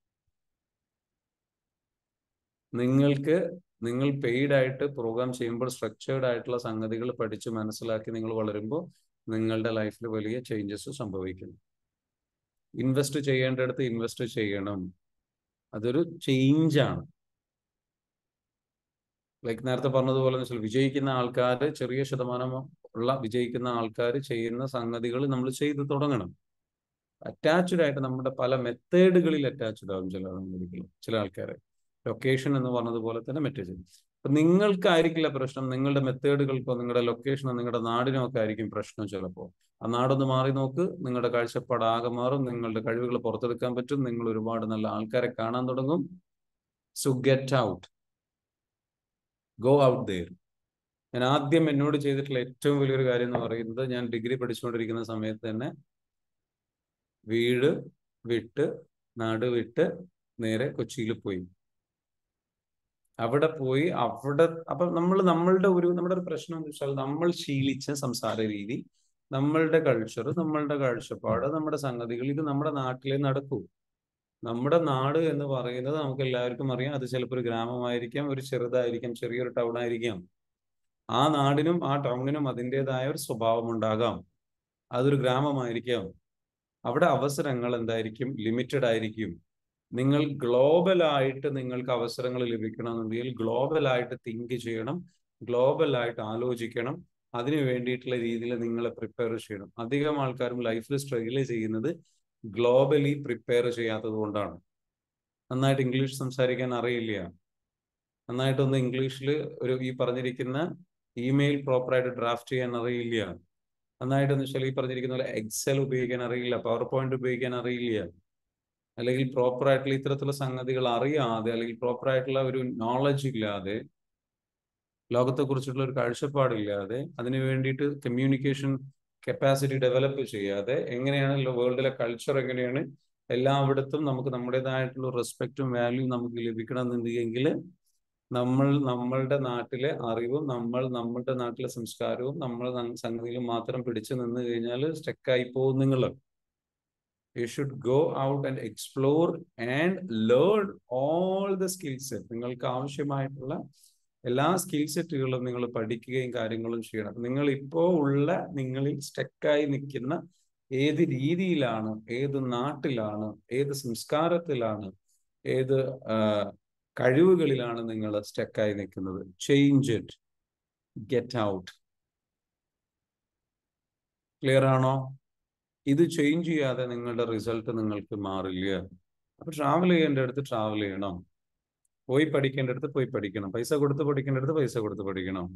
നിങ്ങൾക്ക് നിങ്ങൾ പെയ്ഡ് ആയിട്ട് പ്രോഗ്രാം ചെയ്യുമ്പോൾ സ്ട്രക്ചേർഡ് ആയിട്ടുള്ള സംഗതികൾ പഠിച്ച് മനസ്സിലാക്കി നിങ്ങൾ വളരുമ്പോൾ നിങ്ങളുടെ ലൈഫിൽ വലിയ ചേഞ്ചസ് സംഭവിക്കുന്നു ഇൻവെസ്റ്റ് ചെയ്യേണ്ടടുത്ത് ഇൻവെസ്റ്റ് ചെയ്യണം അതൊരു ചേഞ്ചാണ് ലൈക്ക് നേരത്തെ പറഞ്ഞതുപോലെ വെച്ചാൽ വിജയിക്കുന്ന ആൾക്കാർ ചെറിയ ശതമാനം ഉള്ള വിജയിക്കുന്ന ആൾക്കാർ ചെയ്യുന്ന സംഗതികൾ നമ്മൾ ചെയ്തു തുടങ്ങണം അറ്റാച്ച്ഡ് ആയിട്ട് നമ്മുടെ പല മെത്തേഡുകളിൽ അറ്റാച്ച്ഡ് ആകും ചില സംഗതികൾ ചില ആൾക്കാർ ലൊക്കേഷൻ എന്ന് പറഞ്ഞതുപോലെ തന്നെ മറ്റേ അപ്പൊ നിങ്ങൾക്കായിരിക്കില്ല പ്രശ്നം നിങ്ങളുടെ മെത്തേഡുകൾക്കോ നിങ്ങളുടെ ലൊക്കേഷനോ നിങ്ങളുടെ നാടിനോ ഒക്കെ ആയിരിക്കും പ്രശ്നം ചിലപ്പോൾ ആ നാടൊന്ന് മാറി നോക്ക് നിങ്ങളുടെ കാഴ്ചപ്പാട് ആകെ മാറും നിങ്ങളുടെ കഴിവുകൾ പുറത്തെടുക്കാൻ പറ്റും നിങ്ങൾ ഒരുപാട് നല്ല ആൾക്കാരെ കാണാൻ തുടങ്ങും so get out go out there ഞാൻ ആദ്യം എന്നോട് ചെയ്തിട്ടുള്ള ഏറ്റവും വലിയൊരു കാര്യം എന്ന് പറയുന്നത് ഞാൻ ഡിഗ്രി പഠിച്ചുകൊണ്ടിരിക്കുന്ന സമയത്ത് തന്നെ വീട് വിട്ട് നാട് വിട്ട് നേരെ കൊച്ചിയിൽ പോയി അവിടെ പോയി അവിടെ അപ്പൊ നമ്മൾ നമ്മളുടെ ഒരു നമ്മുടെ ഒരു പ്രശ്നം എന്ന് വെച്ചാൽ നമ്മൾ ശീലിച്ച സംസാര രീതി നമ്മളുടെ കൾച്ചർ നമ്മളുടെ കാഴ്ചപ്പാട് നമ്മുടെ സംഗതികൾ ഇത് നമ്മുടെ നാട്ടിലേ നടക്കൂ നമ്മുടെ നാട് എന്ന് പറയുന്നത് നമുക്ക് എല്ലാവർക്കും അറിയാം അത് ചിലപ്പോൾ ഒരു ഗ്രാമമായിരിക്കാം ഒരു ചെറുതായിരിക്കാം ചെറിയൊരു ടൗൺ ആയിരിക്കാം ആ നാടിനും ആ ടൗണിനും അതിൻ്റെതായ ഒരു സ്വഭാവം ഉണ്ടാകാം അതൊരു ഗ്രാമമായിരിക്കാം അവിടെ അവസരങ്ങൾ എന്തായിരിക്കും ലിമിറ്റഡ് ആയിരിക്കും നിങ്ങൾ ഗ്ലോബലായിട്ട് നിങ്ങൾക്ക് അവസരങ്ങൾ ലഭിക്കണമെന്നുണ്ടെങ്കിൽ ഗ്ലോബലായിട്ട് തിങ്ക് ചെയ്യണം ഗ്ലോബലായിട്ട് ആലോചിക്കണം അതിനു വേണ്ടിയിട്ടുള്ള രീതിയിൽ നിങ്ങളെ പ്രിപ്പയർ ചെയ്യണം അധികം ആൾക്കാരും ലൈഫിൽ സ്ട്രഗിൾ ചെയ്യുന്നത് ഗ്ലോബലി പ്രിപ്പയർ ചെയ്യാത്തത് കൊണ്ടാണ് നന്നായിട്ട് ഇംഗ്ലീഷ് സംസാരിക്കാൻ അറിയില്ല നന്നായിട്ടൊന്ന് ഇംഗ്ലീഷിൽ ഒരു ഈ പറഞ്ഞിരിക്കുന്ന ഇമെയിൽ പ്രോപ്പറായിട്ട് ഡ്രാഫ്റ്റ് ചെയ്യാൻ അറിയില്ല നന്നായിട്ടെന്ന് വെച്ചാൽ ഈ പറഞ്ഞിരിക്കുന്ന പോലെ എക്സൽ ഉപയോഗിക്കാൻ അറിയില്ല പവർ പോയിന്റ് ഉപയോഗിക്കാൻ അറിയില്ല അല്ലെങ്കിൽ പ്രോപ്പർ ആയിട്ടുള്ള ഇത്തരത്തിലുള്ള സംഗതികൾ അറിയാതെ അല്ലെങ്കിൽ പ്രോപ്പർ ആയിട്ടുള്ള ഒരു നോളജ് ഇല്ലാതെ ലോകത്തെ കുറിച്ചുള്ള ഒരു കാഴ്ചപ്പാടില്ലാതെ അതിനു വേണ്ടിയിട്ട് കമ്മ്യൂണിക്കേഷൻ കപ്പാസിറ്റി ഡെവലപ്പ് ചെയ്യാതെ എങ്ങനെയാണ് വേൾഡിലെ കൾച്ചർ എങ്ങനെയാണ് എല്ലായിടത്തും നമുക്ക് നമ്മുടേതായിട്ടുള്ള റെസ്പെക്റ്റും വാല്യൂ നമുക്ക് ലഭിക്കണമെന്നുണ്ടെങ്കിൽ നമ്മൾ നമ്മളുടെ നാട്ടിലെ അറിവും നമ്മൾ നമ്മളുടെ നാട്ടിലെ സംസ്കാരവും നമ്മൾ സംഗതിയിലും മാത്രം പിടിച്ചു നിന്ന് കഴിഞ്ഞാൽ സ്റ്റക്കായി പോകും നിങ്ങൾ you should go out and explore and learn all the skill set നിങ്ങൾക്ക് ആവശ്യമായിട്ടുള്ള എല്ലാ സ്കിൽ സെറ്റുകളും നിങ്ങൾ പഠിക്കുകയും കാര്യങ്ങളും ചെയ്യണം നിങ്ങൾ ഇപ്പോൾ ഉള്ള നിങ്ങളിൽ സ്റ്റക്കായി നിൽക്കുന്ന ഏത് രീതിയിലാണ് ഏത് നാട്ടിലാണ് ഏത് സംസ്കാരത്തിലാണ് ഏത് കഴിവുകളിലാണ് നിങ്ങൾ സ്റ്റക്കായി നിൽക്കുന്നത് change it get out clear ആണോ ഇത് ചേഞ്ച് ചെയ്യാതെ നിങ്ങളുടെ റിസൾട്ട് നിങ്ങൾക്ക് മാറില്ല അപ്പൊ ട്രാവൽ ചെയ്യേണ്ട അടുത്ത് ട്രാവൽ ചെയ്യണം പോയി പഠിക്കേണ്ട അടുത്ത് പോയി പഠിക്കണം പൈസ കൊടുത്ത് പഠിക്കേണ്ട അടുത്ത് പൈസ കൊടുത്ത് പഠിക്കണം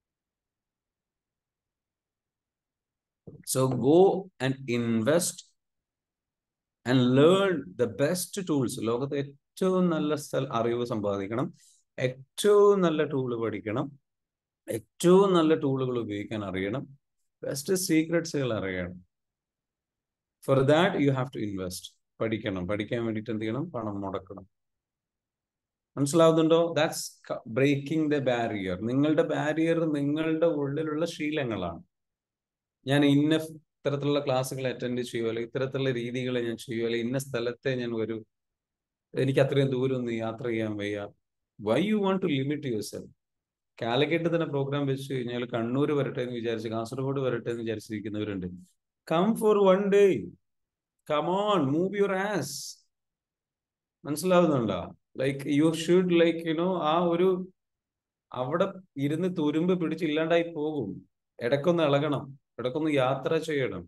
so go and invest and learn the best tools ലോകത്തെ ഏറ്റവും നല്ല സ്ഥല അറിവ് സമ്പാദിക്കണം ഏറ്റവും നല്ല ടൂള് പഠിക്കണം ഏറ്റവും നല്ല ടൂളുകൾ ഉപയോഗിക്കാൻ അറിയണം ബെസ്റ്റ് സീക്രട്സുകൾ അറിയണം for that you have to invest പഠിക്കണം പഠിക്കാൻ വേണ്ടിയിട്ട് എന്ത് ചെയ്യണം പണം മുടക്കണം മനസ്സിലാവുന്നുണ്ടോ ദാറ്റ്സ് ബ്രേക്കിംഗ് ദ ബാരിയർ നിങ്ങളുടെ ബാരിയർ നിങ്ങളുടെ ഉള്ളിലുള്ള ശീലങ്ങളാണ് ഞാൻ ഇന്ന ഇത്തരത്തിലുള്ള ക്ലാസ്സുകൾ അറ്റൻഡ് ചെയ്യുമോ അല്ലെങ്കിൽ ഇത്തരത്തിലുള്ള രീതികൾ ഞാൻ ചെയ്യുമോ അല്ലെങ്കിൽ ഇന്ന സ്ഥലത്തെ ഞാൻ ഒരു എനിക്ക് അത്രയും ദൂരം ഒന്ന് യാത്ര ചെയ്യാൻ വയ്യ why you want to limit yourself Calicut തന്നെ പ്രോഗ്രാം വെച്ച് കഴിഞ്ഞാൽ കണ്ണൂർ വരട്ടെ എന്ന് വിചാരിച്ച് കാസർഗോഡ് വരട്ടെ എന്ന് വിചാരിച്ചിരിക്കുന്നവരുണ്ട് come for one day come on move your ass മനസ്സിലാവുന്നുണ്ടോ like you should like you know ആ ഒരു അവിടെ ഇരുന്ന് തുരുമ്പ് പിടിച്ച് ഇല്ലാണ്ടായി പോകും ഇടയ്ക്കൊന്ന് ഇളകണം ഇടയ്ക്കൊന്ന് യാത്ര ചെയ്യണം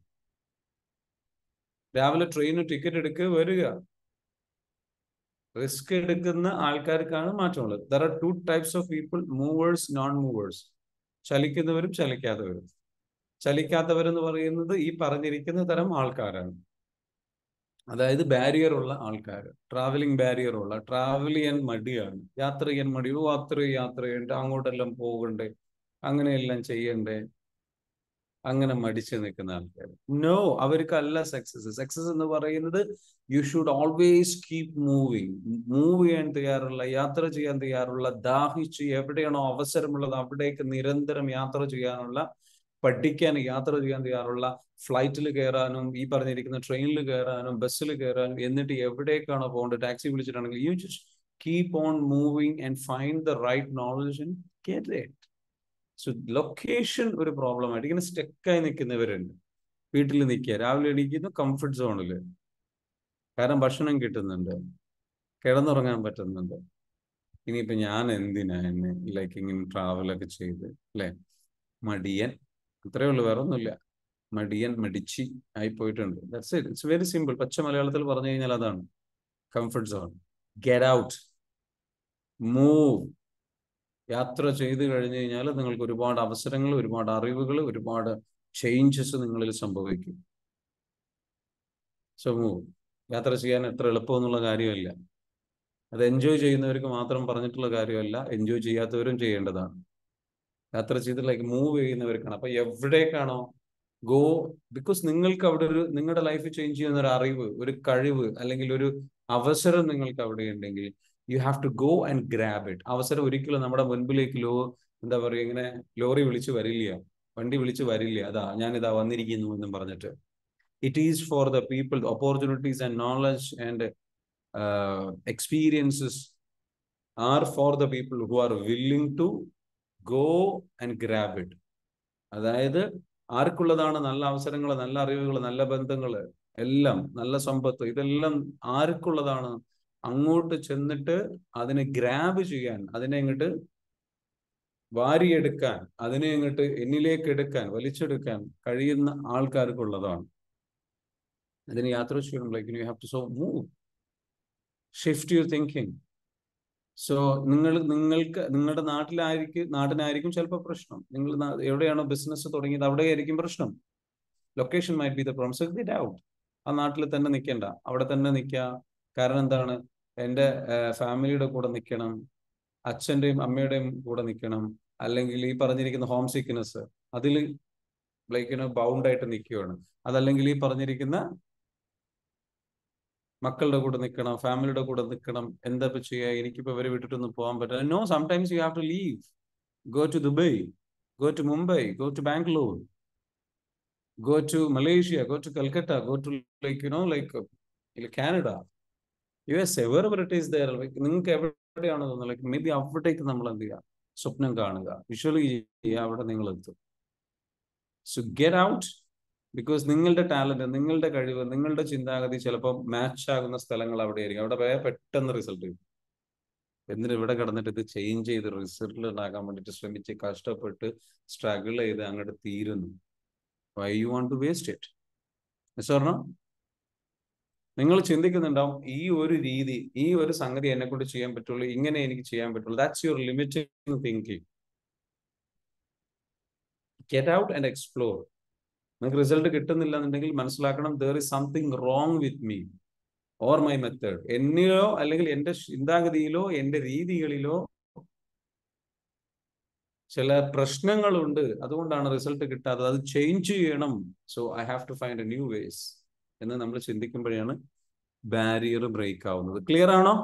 രാവിലെ ട്രെയിന് ടിക്കറ്റ് എടുക്കുക വരിക റിസ്ക് എടുക്കുന്ന ആൾക്കാർക്കാണ് മാറ്റമുള്ളത് there are two types of people movers non movers ചലിക്കുന്നവരും ചലിക്കാത്തവരും ചലിക്കാത്തവരെന്ന് പറയുന്നത് ഈ പറഞ്ഞിരിക്കുന്ന തരം ആൾക്കാരാണ് അതായത് ബാരിയർ ഉള്ള ആൾക്കാർ ട്രാവലിംഗ് ബാരിയർ ഉള്ള ട്രാവൽ ചെയ്യാൻ മടിയാണ് യാത്ര ചെയ്യാൻ മടി ഓ അത്ര യാത്ര ചെയ്യണ്ടേ അങ്ങോട്ടെല്ലാം പോകണ്ടേ അങ്ങനെയെല്ലാം ചെയ്യണ്ടേ അങ്ങനെ മടിച്ചു നിൽക്കുന്ന ആൾക്കാർ നോ അവർക്കല്ല സക്സസ് സക്സസ് എന്ന് പറയുന്നത് you should always keep moving move ചെയ്യാൻ തയ്യാറുള്ള യാത്ര ചെയ്യാൻ തയ്യാറുള്ള ദാഹിച്ച് എവിടെയാണോ അവസരമുള്ളത് അവിടേക്ക് നിരന്തരം യാത്ര ചെയ്യാനുള്ള പഠിക്കാൻ യാത്ര ചെയ്യാൻ തയ്യാറുള്ള ഫ്ലൈറ്റിൽ കയറാനും ഈ പറഞ്ഞിരിക്കുന്ന ട്രെയിനിൽ കയറാനും ബസ്സിൽ കയറാനും എന്നിട്ട് എവിടേക്കാണോ പോകേണ്ടത് ടാക്സി വിളിച്ചിട്ടാണെങ്കിൽ you just keep on moving and find the right knowledge and get it so location ഒരു പ്രോബ്ലം ആയിട്ട് ഇങ്ങനെ സ്റ്റെക്കായി നിൽക്കുന്നവരുണ്ട് വീട്ടിൽ നിൽക്കുക രാവിലെ എണീക്കുന്നു കംഫർട്ട് സോണിൽ കാരണം ഭക്ഷണം കിട്ടുന്നുണ്ട് കിടന്നുറങ്ങാൻ പറ്റുന്നുണ്ട് ഇനിയിപ്പോ ഞാൻ എന്തിനാ എന്നെ ലൈക്ക് ഇങ്ങനെ ട്രാവലൊക്കെ ചെയ്ത് അല്ലെ മടിയൻ അത്രേ ഉള്ളൂ വേറെ ഒന്നുമില്ല മടിയൻ മടിച്ചി ആയി പോയിട്ടുണ്ട് that's it it's very simple പച്ച മലയാളത്തിൽ പറഞ്ഞു കഴിഞ്ഞാൽ അതാണ് comfort zone get out move യാത്ര ചെയ്ത് കഴിഞ്ഞു കഴിഞ്ഞാൽ നിങ്ങൾക്ക് ഒരുപാട് അവസരങ്ങൾ ഒരുപാട് അറിവുകൾ ഒരുപാട് ചേഞ്ചസ് നിങ്ങളിൽ സംഭവിക്കും സോ മൂവ് യാത്ര ചെയ്യാൻ എത്ര എളുപ്പം എന്നുള്ള കാര്യമല്ല അത് എൻജോയ് ചെയ്യുന്നവർക്ക് മാത്രം പറഞ്ഞിട്ടുള്ള കാര്യമല്ല എൻജോയ് ചെയ്യാത്തവരും ചെയ്യേണ്ടതാണ് യാത്ര ചെയ്ത് ലൈക്ക് മൂവ് ചെയ്യുന്നവർക്കാണ് അപ്പൊ എവിടേക്കാണോ ഗോ ബിക്കോസ് നിങ്ങൾക്ക് അവിടെ ഒരു നിങ്ങളുടെ ലൈഫ് ചേഞ്ച് ചെയ്യുന്ന ഒരു അറിവ് ഒരു കഴിവ് അല്ലെങ്കിൽ ഒരു അവസരം നിങ്ങൾക്ക് അവിടെ ഉണ്ടെങ്കിൽ you have to go and grab it അവസരം ഒരിക്കലും നമ്മുടെ മുൻപിലേക്ക് ലോ എന്താ പറയുക ഇങ്ങനെ ലോറി വിളിച്ച് വരില്ല വണ്ടി വിളിച്ച് വരില്ല അതാ ഞാനിതാ വന്നിരിക്കുന്നു എന്നും പറഞ്ഞിട്ട് it is for the people opportunities and knowledge and experiences are for the people who are willing to go and grab it അതായത് ആർക്കുള്ളതാണ് നല്ല അവസരങ്ങൾ നല്ല അറിവുകൾ നല്ല ബന്ധങ്ങൾ എല്ലാം നല്ല സമ്പത്ത് ഇതെല്ലാം ആർക്കുള്ളതാണ് അങ്ങോട്ട് ചെന്നിട്ട് അതിനെ ഗ്രാബ് ചെയ്യാൻ അതിനെ ഇങ്ങോട്ട് വാരിയെടുക്കാൻ അതിനെ ഇങ്ങോട്ട് എന്നിലേക്ക് എടുക്കാൻ വലിച്ചെടുക്കാൻ കഴിയുന്ന ആൾക്കാർക്കുള്ളതാണ് അതിന് യാത്ര ചെയ്യണം like you have to so move shift your thinking so നിങ്ങൾ നിങ്ങൾക്ക് നിങ്ങളുടെ നാട്ടിലായിരിക്കും നാട്ടിനായിരിക്കും ചിലപ്പോൾ പ്രശ്നം നിങ്ങൾ എവിടെയാണോ ബിസിനസ് തുടങ്ങിയത് അവിടെയായിരിക്കും പ്രശ്നം location might be the problem so get out ആ നാട്ടിൽ തന്നെ നിൽക്കേണ്ട അവിടെ തന്നെ നിൽക്കുക കാരണം എന്താണ് എൻ്റെ ഫാമിലിയുടെ കൂടെ നിൽക്കണം അച്ഛൻ്റെയും അമ്മയുടെയും കൂടെ നിൽക്കണം അല്ലെങ്കിൽ ഈ പറഞ്ഞിരിക്കുന്ന ഹോം സിക്നെസ് അതിൽ ലൈക്ക് ബൗണ്ട് ആയിട്ട് നിൽക്കുകയാണ് അതല്ലെങ്കിൽ ഈ പറഞ്ഞിരിക്കുന്ന മക്കളുടെ കൂടെ നിൽക്കണം ഫാമിലിയുടെ കൂടെ നിൽക്കണം എന്താ ഇപ്പൊ ചെയ്യുക എനിക്കിപ്പോ ഇവരെ വിട്ടിട്ടൊന്നും പോകാൻ പറ്റില്ല no sometimes you have to leave go to Dubai go to Mumbai go to Bangalore go to Malaysia go to Calcutta go to like you know like Canada U S ever it is there like നിങ്ങൾക്ക് എവിടെയാണോ തോന്നുന്നത് like may be അവിടേക്ക് നമ്മൾ എന്ത് ചെയ്യുക സ്വപ്നം കാണുക visually ചെയ്യുക അവിടെ നിങ്ങൾ എത്തും സോ ഗെറ്റ് ഔട്ട് ബിക്കോസ് നിങ്ങളുടെ ടാലന്റ് നിങ്ങളുടെ കഴിവ് നിങ്ങളുടെ ചിന്താഗതി ചിലപ്പോൾ മാച്ച് ആകുന്ന സ്ഥലങ്ങൾ അവിടെ ആയിരിക്കും അവിടെ പോയാൽ പെട്ടെന്ന് റിസൾട്ട് കിട്ടും എന്നിട്ട് ഇവിടെ കിടന്നിട്ട് ഇത് ചേഞ്ച് ചെയ്ത് റിസൾട്ട് ഉണ്ടാക്കാൻ വേണ്ടിയിട്ട് ശ്രമിച്ച് കഷ്ടപ്പെട്ട് സ്ട്രഗിൾ ചെയ്ത് അങ്ങോട്ട് തീരുന്നു why you want to waste it പറഞ്ഞോ നിങ്ങൾ ചിന്തിക്കുന്നുണ്ടാവും ഈ ഒരു രീതി ഈ ഒരു സംഗതി എന്നെ കൊണ്ട് ചെയ്യാൻ പറ്റുള്ളൂ ഇങ്ങനെ എനിക്ക് ചെയ്യാൻ പറ്റുള്ളൂ that's your limiting thinking get out and explore നിങ്ങൾക്ക് റിസൾട്ട് കിട്ടുന്നില്ല എന്നുണ്ടെങ്കിൽ മനസ്സിലാക്കണം there is something wrong with me or my method എന്നിലോ അല്ലെങ്കിൽ എൻ്റെ ചിന്താഗതിയിലോ എൻ്റെ രീതികളിലോ ചില പ്രശ്നങ്ങളുണ്ട് അതുകൊണ്ടാണ് റിസൾട്ട് കിട്ടാത്തത് അത് ചേഞ്ച് ചെയ്യണം so I have to find a new ways എന്ന് നമ്മൾ ചിന്തിക്കുമ്പോഴാണ് ബാരിയർ ബ്രേക്ക് ആവുന്നത് ക്ലിയർ ആണോ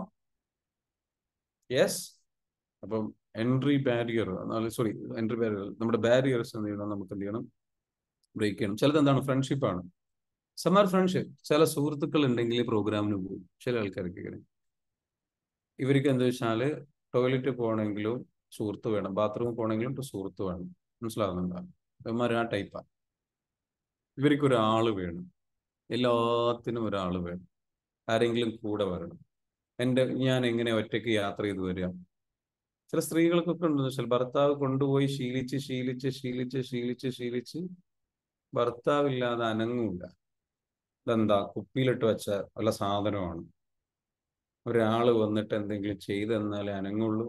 യെസ് അപ്പം entry barrier sorry entry barrier നമ്മുടെ ബാരിയർസ് എന്ത് ചെയ്യണം നമുക്ക് എന്ത് ചെയ്യണം ബ്രേക്ക് ചെയ്യണം ചിലത് എന്താണ് ഫ്രണ്ട്ഷിപ്പാണ് സമാർ ഫ്രണ്ട്ഷിപ്പ് ചില സുഹൃത്തുക്കൾ ഉണ്ടെങ്കിൽ പ്രോഗ്രാമിന് പോകും ചില ആൾക്കാർക്ക് ഇങ്ങനെ ഇവർക്ക് എന്താ വെച്ചാൽ ടോയ്ലറ്റ് പോകണമെങ്കിലും സുഹൃത്ത് വേണം ബാത്റൂമിൽ പോകണമെങ്കിലും സുഹൃത്ത് വേണം മനസ്സിലാകുന്നുണ്ടോ ഇവന്മാർ ആ ടൈപ്പാണ് ഇവർക്ക് ഒരാള് വേണം എല്ലാത്തിനും ഒരാൾ വേണം ആരെങ്കിലും കൂടെ വരണം എൻ്റെ ഞാൻ എങ്ങനെ ഒറ്റയ്ക്ക് യാത്ര ചെയ്ത് വരിക ചില സ്ത്രീകൾക്കൊക്കെ ഉണ്ടെന്ന് വെച്ചാൽ ഭർത്താവ് കൊണ്ടുപോയി ശീലിച്ച് ശീലിച്ച് ശീലിച്ച് ശീലിച്ച് ശീലിച്ച് ഭർത്താവില്ലാതെ അനങ്ങൂല ഇതെന്താ കുപ്പിയിലിട്ട് വെച്ച വല്ല സാധനമാണ് ഒരാള് വന്നിട്ട് എന്തെങ്കിലും ചെയ്തു തന്നാലേ അനങ്ങുള്ളൂ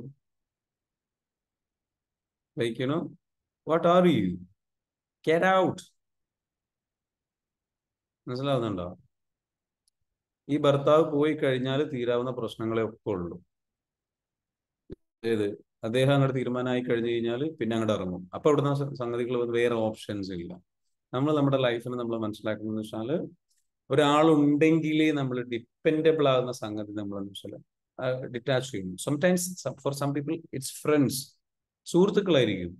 like you know what are you get out മനസ്സിലാവുന്നുണ്ടോ ഈ ഭർത്താവ് പോയി കഴിഞ്ഞാൽ തീരാവുന്ന പ്രശ്നങ്ങളെ ഒക്കെ ഉള്ളൂ ഏത് അദ്ദേഹം അങ്ങോട്ട് തീരുമാനമായി കഴിഞ്ഞു കഴിഞ്ഞാൽ പിന്നെ അങ്ങോട്ട് ഇറങ്ങും അപ്പൊ അവിടുന്ന് സംഗതികൾ വന്ന് വേറെ ഓപ്ഷൻസ് ഇല്ല നമ്മൾ നമ്മുടെ ലൈഫിൽ നമ്മൾ മനസ്സിലാക്കുന്നത് വെച്ചാൽ ഒരാളുണ്ടെങ്കിലേ നമ്മൾ ഡിപ്പെൻഡബിൾ ആകുന്ന സംഗതി നമ്മൾ വെച്ചാൽ ഡിറ്റാച്ച് ചെയ്യും sometimes for some people it's friends സുഹൃത്തുക്കളായിരിക്കും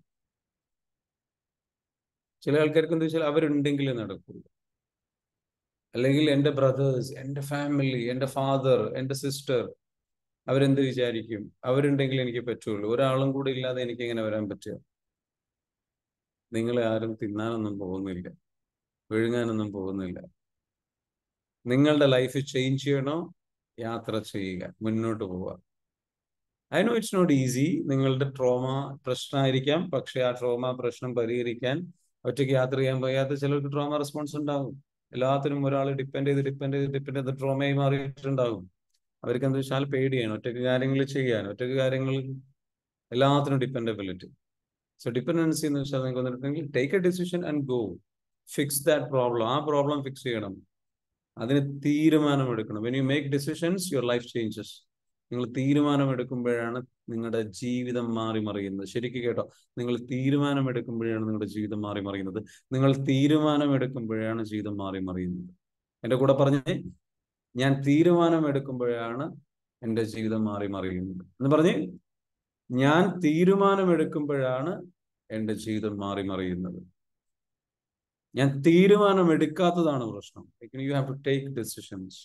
ചില ആൾക്കാർക്ക് എന്താ വെച്ചാൽ അവരുണ്ടെങ്കിലേ നടക്കുള്ളൂ അല്ലെങ്കിൽ എൻ്റെ ബ്രദേഴ്സ് എൻ്റെ ഫാമിലി എൻ്റെ ഫാദർ എൻ്റെ സിസ്റ്റർ അവരെന്ത് വിചാരിക്കും അവരുണ്ടെങ്കിൽ എനിക്ക് പറ്റുള്ളൂ ഒരാളും കൂടെ ഇല്ലാതെ എനിക്ക് എങ്ങനെ വരാൻ പറ്റുക നിങ്ങളെ ആരും തിന്നാനൊന്നും പോകുന്നില്ല വിഴുങ്ങാനൊന്നും പോകുന്നില്ല നിങ്ങളുടെ ലൈഫ് ചേഞ്ച് ചെയ്യണോ യാത്ര ചെയ്യുക മുന്നോട്ട് പോവുക I know it's not easy നിങ്ങളുടെ ട്രോമ പ്രശ്നമായിരിക്കാം പക്ഷെ ആ ട്രോമ പ്രശ്നം പരിഹരിക്കാൻ ഒറ്റയ്ക്ക് യാത്ര ചെയ്യാൻ പോയാത്ത ചിലർക്ക് ട്രോമ റെസ്പോൺസ് ഉണ്ടാകും എല്ലാത്തിനും ഒരാൾ ഡിപ്പെൻഡ് ചെയ്ത് ഡിപ്പെൻഡ് ചെയ്ത് ഡിപ്പെൻഡ് ചെയ്ത് ട്രോമയായി മാറിയിട്ടുണ്ടാകും അവർക്ക് എന്താ വെച്ചാൽ പേടിയാണ് ഒറ്റയ്ക്ക് കാര്യങ്ങൾ ചെയ്യാൻ ഒറ്റയ്ക്ക് കാര്യങ്ങൾ എല്ലാത്തിനും ഡിപ്പെൻഡബിലിറ്റി സോ ഡിപ്പെൻഡൻസി എന്ന് വെച്ചാൽ നിങ്ങൾക്ക് വന്നിട്ടുണ്ടെങ്കിൽ take a decision and go fix that problem ആ പ്രോബ്ലം ഫിക്സ് ചെയ്യണം അതിന് തീരുമാനമെടുക്കണം when you make decisions your life changes നിങ്ങൾ തീരുമാനമെടുക്കുമ്പോഴാണ് നിങ്ങളുടെ ജീവിതം മാറി മറിയുന്നത് ശരിക്കും കേട്ടോ നിങ്ങൾ തീരുമാനമെടുക്കുമ്പോഴാണ് നിങ്ങളുടെ ജീവിതം മാറി മറിയുന്നത് നിങ്ങൾ തീരുമാനമെടുക്കുമ്പോഴാണ് ജീവിതം മാറി മറിയുന്നത് എൻ്റെ കൂടെ പറഞ്ഞ് ഞാൻ തീരുമാനമെടുക്കുമ്പോഴാണ് എൻ്റെ ജീവിതം മാറി മറിയുന്നത് എന്ന് പറഞ്ഞ് ഞാൻ തീരുമാനമെടുക്കുമ്പോഴാണ് എൻ്റെ ജീവിതം മാറി മറിയുന്നത് ഞാൻ തീരുമാനമെടുക്കാത്തതാണ് പ്രശ്നം you have to take decisions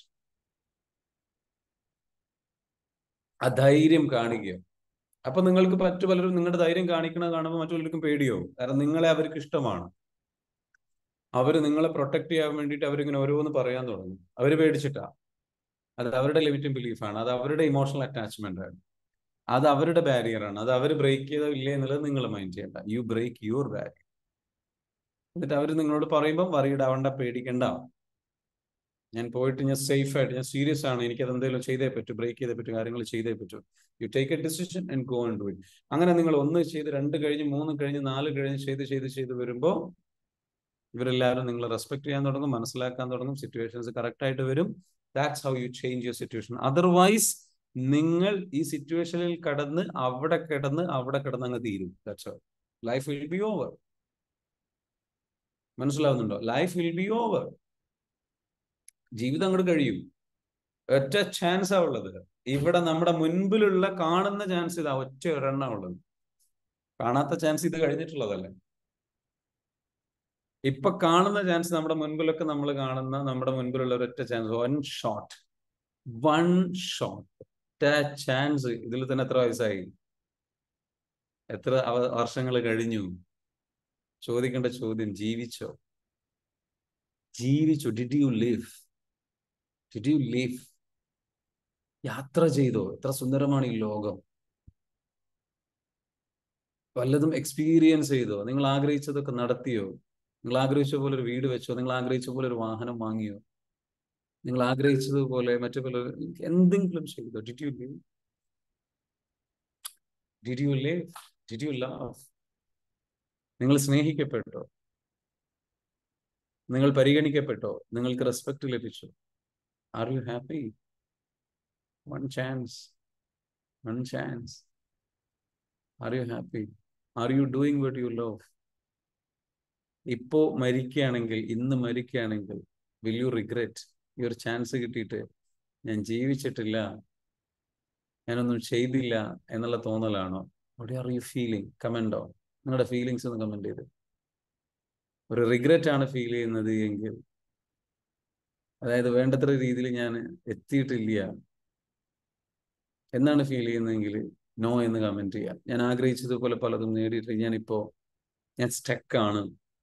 ആ ധൈര്യം കാണിക്കുക അപ്പൊ നിങ്ങൾക്ക് മറ്റു പലരും നിങ്ങളുടെ ധൈര്യം കാണിക്കണത് കാണുമ്പോൾ മറ്റു പലർക്കും പേടിയോ കാരണം നിങ്ങളെ അവർക്ക് ഇഷ്ടമാണ് അവർ നിങ്ങളെ പ്രൊട്ടക്ട് ചെയ്യാൻ വേണ്ടിയിട്ട് അവരിങ്ങനെ ഓരോന്ന് പറയാൻ തുടങ്ങും അവർ പേടിച്ചിട്ടാ അത് അവരുടെ ലിമിറ്റിംഗ് ബിലീഫാണ് അത് അവരുടെ ഇമോഷണൽ അറ്റാച്ച്മെന്റ് ആണ് അത് അവരുടെ ബാരിയറാണ് അത് അവർ ബ്രേക്ക് ചെയ്തോ ഇല്ലേ എന്നുള്ളത് നിങ്ങൾ മൈൻഡ് ചെയ്യണ്ട യു ബ്രേക്ക് യുവർ ബാരിയർ എന്നിട്ട് അവർ നിങ്ങളോട് പറയുമ്പോൾ വറിയിടാവണ്ട പേടിക്കണ്ട ഞാൻ പോയിട്ട് ഞാൻ സേഫ് ആയിട്ട് ഞാൻ സീരിയസ് ആണ് എനിക്ക് അത് എന്തെങ്കിലും ചെയ്തേ പറ്റൂ ബ്രേക്ക് ചെയ്തേ പറ്റൂ കാര്യങ്ങൾ ചെയ്തേ പറ്റൂ you take a decision and go and do it അങ്ങനെ നിങ്ങൾ ഒന്ന് ചെയ്ത് രണ്ട് കഴിഞ്ഞ് മൂന്ന് കഴിഞ്ഞ് നാല് കഴിഞ്ഞ് ചെയ്ത് ചെയ്ത് ചെയ്ത് വരുമ്പോൾ ഇവരെല്ലാവരും നിങ്ങൾ റെസ്പെക്ട് ചെയ്യാൻ തുടങ്ങും മനസ്സിലാക്കാൻ തുടങ്ങും സിറ്റുവേഷൻസ് കറക്റ്റ് ആയിട്ട് വരും that's how you change your situation otherwise നിങ്ങൾ ഈ സിറ്റുവേഷനിൽ കടന്ന് അവിടെ കിടന്ന് അവിടെ കിടന്ന് അങ്ങ് തീരും that's life will be over മനസ്സിലാവുന്നുണ്ടോ ലൈഫ് വിൽ ബി ഓവർ ജീവിതം അങ്ങോട്ട് കഴിയും ഒറ്റ ചാൻസാ ഉള്ളത് ഇവിടെ നമ്മുടെ മുൻപിലുള്ള കാണുന്ന ചാൻസ് ഇതാ ഒറ്റ ഒരെണ്ണം ഉള്ളത് കാണാത്ത ചാൻസ് ഇത് കഴിഞ്ഞിട്ടുള്ളതല്ലേ ഇപ്പൊ കാണുന്ന ചാൻസ് നമ്മുടെ മുൻപിലൊക്കെ നമ്മൾ കാണുന്ന നമ്മുടെ മുൻപിലുള്ള ഒരൊറ്റ chance one shot one shot ഒറ്റ ചാൻസ് ഇതിൽ തന്നെ എത്ര വയസ്സായി എത്ര വർഷങ്ങൾ കഴിഞ്ഞു ചോദിക്കേണ്ട ചോദ്യം ജീവിച്ചോ ജീവിച്ചു did you live did you live യാത്ര ചെയ്തോ എത്ര സുന്ദരമാണ് ഈ ലോകം വല്ലതും എക്സ്പീരിയൻസ് ചെയ്തോ നിങ്ങൾ ആഗ്രഹിച്ചതൊക്കെ നടത്തിയോ നിങ്ങൾ ആഗ്രഹിച്ച പോലെ ഒരു വീട് വെച്ചോ നിങ്ങൾ ആഗ്രഹിച്ച പോലെ ഒരു വാഹനം വാങ്ങിയോ നിങ്ങൾ ആഗ്രഹിച്ചതുപോലെ മറ്റു പല എന്തെങ്കിലും ചെയ്തോ did you live did you live did you love നിങ്ങൾ സ്നേഹിക്കപ്പെട്ടോ നിങ്ങൾ പരിഗണിക്കപ്പെട്ടോ നിങ്ങൾക്ക് റെസ്പെക്ട് ലഭിച്ചു are you happy one chance one chance are you happy are you doing what you love ഇപ്പോ മരിക്കുകയാണെങ്കിൽ ഇന്ന് മരിക്കുകയാണെങ്കിൽ വിൽ യു റിഗ്രറ്റ് ഈ ഒരു ചാൻസ് കിട്ടിയിട്ട് ഞാൻ ജീവിച്ചിട്ടില്ല ഞാനൊന്നും ചെയ്തില്ല എന്നുള്ള തോന്നലാണോ വട്ട് ആർ യു ഫീലിംഗ് കമൻറ്റോ നിങ്ങളുടെ ഫീലിങ്സ് ഒന്ന് കമൻറ്റ് ചെയ്ത് ഒരു റിഗ്രറ്റ് ആണ് ഫീൽ ചെയ്യുന്നത് എങ്കിൽ അതായത് വേണ്ടത്ര രീതിയിൽ ഞാൻ എത്തിയിട്ടില്ല എന്നാണ് ഫീൽ ചെയ്യുന്നതെങ്കിൽ നോ എന്ന് കമൻറ്റ് ചെയ്യാം ഞാൻ ആഗ്രഹിച്ചതുപോലെ പലതും നേടിയിട്ട് ഞാനിപ്പോ ഞാൻ സ്റ്റക്കാണ്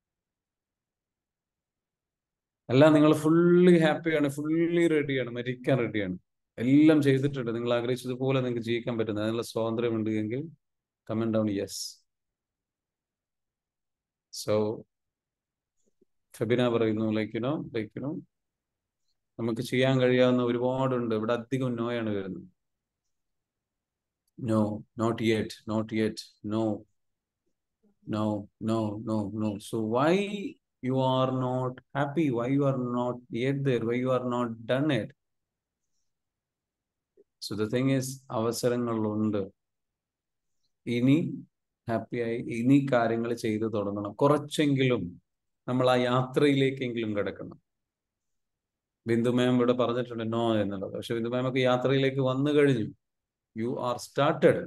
അല്ല നിങ്ങൾ ഫുള്ളി ഹാപ്പിയാണ് ഫുള്ളി റെഡിയാണ് മരിക്കാൻ റെഡിയാണ് എല്ലാം ചെയ്തിട്ടുണ്ട് നിങ്ങൾ ആഗ്രഹിച്ചതുപോലെ നിങ്ങൾക്ക് ജീവിക്കാൻ പറ്റുന്നത് അതിനുള്ള സ്വാതന്ത്ര്യമുണ്ട് എങ്കിൽ comment down yes so Febina പറയുന്നു ലൈക്ക് യുനോ ലൈക്ക് യുനോ നമുക്ക് ചെയ്യാൻ കഴിയാവുന്ന ഒരുപാടുണ്ട് ഇവിടെ അധികം നോയാണ് വരുന്നത് no not yet not yet no no no no no so why you are not happy why you are not yet there why you are not done it so the thing is അവസരങ്ങളുണ്ട് ഇനി ഹാപ്പിയായി ഇനി കാര്യങ്ങൾ ചെയ്തു തുടങ്ങണം കുറച്ചെങ്കിലും നമ്മൾ ആ യാത്രയിലേക്കെങ്കിലും കിടക്കണം ബിന്ദു മാം ഇവിടെ പറഞ്ഞിട്ടുണ്ട് നോ എന്നുള്ളത് പക്ഷെ ബിന്ദു മാം ഒക്കെ യാത്രയിലേക്ക് വന്നു കഴിഞ്ഞു യു ആർ സ്റ്റാർട്ടഡ്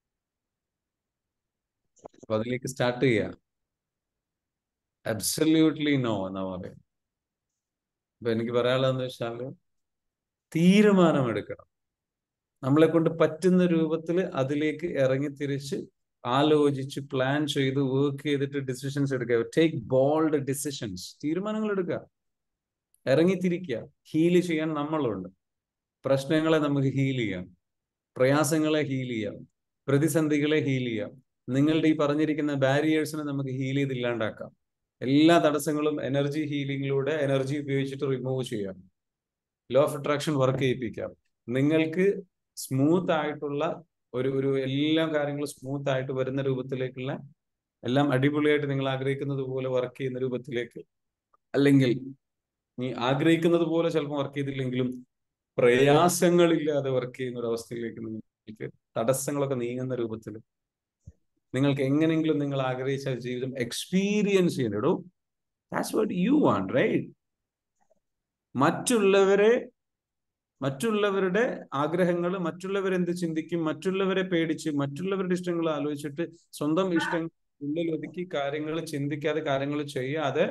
അപ്പൊ അതിലേക്ക് സ്റ്റാർട്ട് ചെയ്യുക അബ്സല്യൂട്ട്ലി നോ എന്നാ പറയാം അപ്പൊ എനിക്ക് പറയാനുള്ളതെന്ന് വെച്ചാല് തീരുമാനമെടുക്കണം നമ്മളെ കൊണ്ട് പറ്റുന്ന രൂപത്തിൽ അതിലേക്ക് ഇറങ്ങി തിരിച്ച് ആലോചിച്ച് പ്ലാൻ ചെയ്ത് വർക്ക് ചെയ്തിട്ട് ഡിസിഷൻസ് എടുക്കുക ടേക്ക് ബോൾഡ് ഡിസിഷൻസ് തീരുമാനങ്ങൾ എടുക്കുക ഇറങ്ങിത്തിരിക്കുക ഹീല് ചെയ്യാൻ നമ്മളുണ്ട് പ്രശ്നങ്ങളെ നമുക്ക് ഹീൽ ചെയ്യാം പ്രയാസങ്ങളെ ഹീൽ ചെയ്യാം പ്രതിസന്ധികളെ ഹീൽ ചെയ്യാം നിങ്ങളുടെ ഈ പറഞ്ഞിരിക്കുന്ന ബാരിയേഴ്സിനെ നമുക്ക് ഹീൽ ചെയ്ത് ഇല്ലാണ്ടാക്കാം എല്ലാ തടസ്സങ്ങളും എനർജി ഹീലിംഗിലൂടെ എനർജി ഉപയോഗിച്ചിട്ട് റിമൂവ് ചെയ്യാം ലോ ഓഫ് അട്രാക്ഷൻ വർക്ക് ചെയ്യിപ്പിക്കാം നിങ്ങൾക്ക് സ്മൂത്ത് ആയിട്ടുള്ള ഒരു ഒരു എല്ലാ കാര്യങ്ങളും സ്മൂത്ത് ആയിട്ട് വരുന്ന രൂപത്തിലേക്കുള്ള എല്ലാം അടിപൊളിയായിട്ട് നിങ്ങൾ ആഗ്രഹിക്കുന്നത് പോലെ വർക്ക് ചെയ്യുന്ന രൂപത്തിലേക്ക് അല്ലെങ്കിൽ നീ ആഗ്രഹിക്കുന്നത് പോലെ ചിലപ്പോൾ വർക്ക് ചെയ്തില്ലെങ്കിലും പ്രയാസങ്ങളില്ലാതെ വർക്ക് ചെയ്യുന്ന ഒരു അവസ്ഥയിലേക്ക് നിങ്ങൾക്ക് തടസ്സങ്ങളൊക്കെ നീങ്ങുന്ന രൂപത്തിൽ നിങ്ങൾക്ക് എങ്ങനെയെങ്കിലും നിങ്ങൾ ആഗ്രഹിച്ച ജീവിതം എക്സ്പീരിയൻസ് ചെയ്യണോ that's what you want right മറ്റുള്ളവരെ മറ്റുള്ളവരുടെ ആഗ്രഹങ്ങൾ മറ്റുള്ളവരെന്ത് ചിന്തിക്കും മറ്റുള്ളവരെ പേടിച്ച് മറ്റുള്ളവരുടെ ഇഷ്ടങ്ങൾ ആലോചിച്ചിട്ട് സ്വന്തം ഇഷ്ടങ്ങൾ ഉള്ളിൽ ഒതുക്കി കാര്യങ്ങൾ ചിന്തിക്കാതെ കാര്യങ്ങൾ ചെയ്യാതെ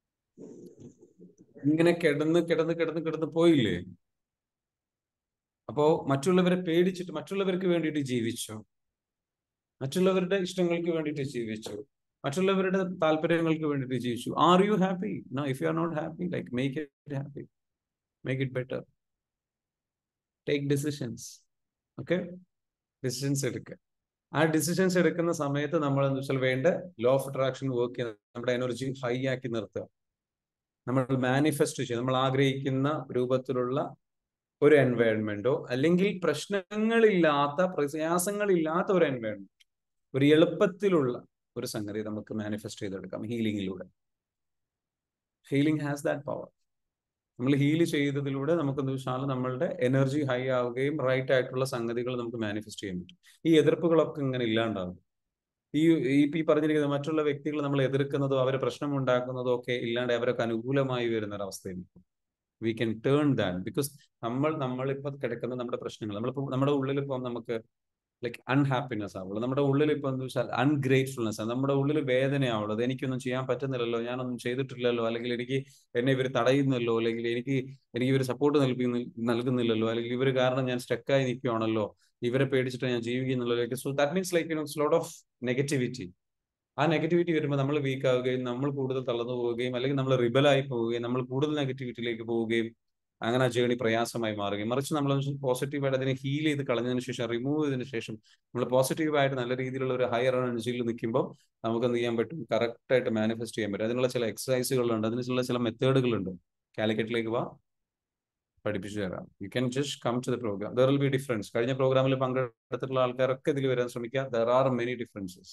ഇങ്ങനെ കിടന്ന് കിടന്ന് കിടന്ന് കിടന്ന് പോയില്ലേ അപ്പോ മറ്റുള്ളവരെ പേടിച്ചിട്ട് മറ്റുള്ളവർക്ക് വേണ്ടിയിട്ട് ജീവിച്ചു മറ്റുള്ളവരുടെ ഇഷ്ടങ്ങൾക്ക് വേണ്ടിയിട്ട് ജീവിച്ചു മറ്റുള്ളവരുടെ താല്പര്യങ്ങൾക്ക് വേണ്ടിയിട്ട് ജീവിച്ചു are you happy no if you are not happy like make it happy make it better take decisions okay decisions എടുക്കുക ആ ഡിസിഷൻസ് എടുക്കുന്ന സമയത്ത് നമ്മൾ എന്ന് വെച്ചാൽ വേണ്ട ലോ ഓഫ് അട്രാക്ഷൻ വർക്ക് ചെയ്യുന്ന നമ്മുടെ എനർജി ഹൈ ആക്കി നിർത്തുക നമ്മൾ മാനിഫെസ്റ്റ് ചെയ്യുക നമ്മൾ ആഗ്രഹിക്കുന്ന രൂപത്തിലുള്ള ഒരു എൻവയൺമെന്റോ അല്ലെങ്കിൽ പ്രശ്നങ്ങളില്ലാത്ത പ്രയാസങ്ങളില്ലാത്ത ഒരു എൻവയൺമെന്റ് ഒരു എളുപ്പത്തിലുള്ള ഒരു സംഗതി നമുക്ക് മാനിഫെസ്റ്റ് ചെയ്തെടുക്കാം ഹീലിംഗിലൂടെ ഹീലിംഗ് ഹാസ് ദാറ്റ് പവർ നമ്മൾ ഹീൽ ചെയ്തതിലൂടെ നമുക്ക് എന്താ വെച്ചാൽ നമ്മളുടെ എനർജി ഹൈ ആവുകയും റൈറ്റ് ആയിട്ടുള്ള സംഗതികൾ നമുക്ക് മാനിഫെസ്റ്റ് ചെയ്യാൻ പറ്റും ഈ എതിർപ്പുകളൊക്കെ ഇങ്ങനെ ഇല്ലാണ്ടാവും ഈ ഈ പറഞ്ഞിരിക്കുന്ന മറ്റുള്ള വ്യക്തികൾ നമ്മൾ എതിർക്കുന്നതോ അവരെ പ്രശ്നം ഉണ്ടാക്കുന്നതോ ഒക്കെ ഇല്ലാണ്ട് അവരൊക്കെ അനുകൂലമായി വരുന്ന ഒരു അവസ്ഥയിൽ we can turn that because നമ്മൾ നമ്മളിപ്പോൾ കിടക്കുന്ന നമ്മുടെ പ്രശ്നങ്ങൾ നമ്മളിപ്പോൾ നമ്മുടെ ഉള്ളിൽ ഇപ്പം നമുക്ക് ലൈക്ക് അൺഹാപ്പിനെസ് ആവുള്ളൂ നമ്മുടെ ഉള്ളിൽ ഇപ്പം എന്താ വെച്ചാൽ അൺഗ്രേറ്റ്ഫുൾനെസ് ആണ് നമ്മുടെ ഉള്ളിൽ വേദനയാവുള്ളൂ അത് എനിക്കൊന്നും ചെയ്യാൻ പറ്റുന്നില്ലല്ലോ ഞാനൊന്നും ചെയ്തിട്ടില്ലല്ലോ അല്ലെങ്കിൽ എനിക്ക് എന്നെ ഇവർ തടയുന്നല്ലോ അല്ലെങ്കിൽ എനിക്ക് എനിക്ക് ഇവർ സപ്പോർട്ട് നൽകുന്ന നൽകുന്നില്ലല്ലോ അല്ലെങ്കിൽ ഇവർ കാരണം ഞാൻ സ്റ്റക്കായി നിൽക്കുകയാണല്ലോ ഇവരെ പേടിച്ചിട്ട് ഞാൻ ജീവിക്കുന്നുള്ളൂ like so that means like you lot of negativity ആ നെഗറ്റിവിറ്റി വരുമ്പോൾ നമ്മൾ വീക്ക് ആവുകയും നമ്മൾ കൂടുതൽ തളർന്നു പോവുകയും അല്ലെങ്കിൽ നമ്മൾ റിബലായി പോവുകയും നമ്മൾ കൂടുതൽ നെഗറ്റിവിറ്റിയിലേക്ക് പോവുകയും അങ്ങനെ ആ ജേണി പ്രയാസമായി മാറുകയും മറിച്ച് നമ്മൾ പോസിറ്റീവായിട്ട് അതിനെ ഹീൽ ചെയ്ത് കളഞ്ഞതിന് ശേഷം റിമൂവ് ചെയ്തതിന് ശേഷം നമ്മൾ പോസിറ്റീവായിട്ട് നല്ല രീതിയിലുള്ള ഒരു ഹയർ എനർജിയിൽ നിൽക്കുമ്പോൾ നമുക്ക് എന്ത് ചെയ്യാൻ പറ്റും കറക്റ്റ് ആയിട്ട് മാനിഫെസ്റ്റ് ചെയ്യാൻ പറ്റും അതിനുള്ള ചില എക്സസൈസുകളുണ്ട് അതിനുള്ള ചില മെത്തേഡുകളുണ്ട് കാലിക്കറ്റിലേക്ക് വാ പഠിപ്പിച്ചു തരാം you can just come to the program there will be difference കഴിഞ്ഞ പ്രോഗ്രാമിൽ പങ്കെടുത്തിട്ടുള്ള ആൾക്കാരൊക്കെ ഇതിൽ വരാൻ ശ്രമിക്കുക ദർ ആർ മെനി ഡിഫറൻസസ്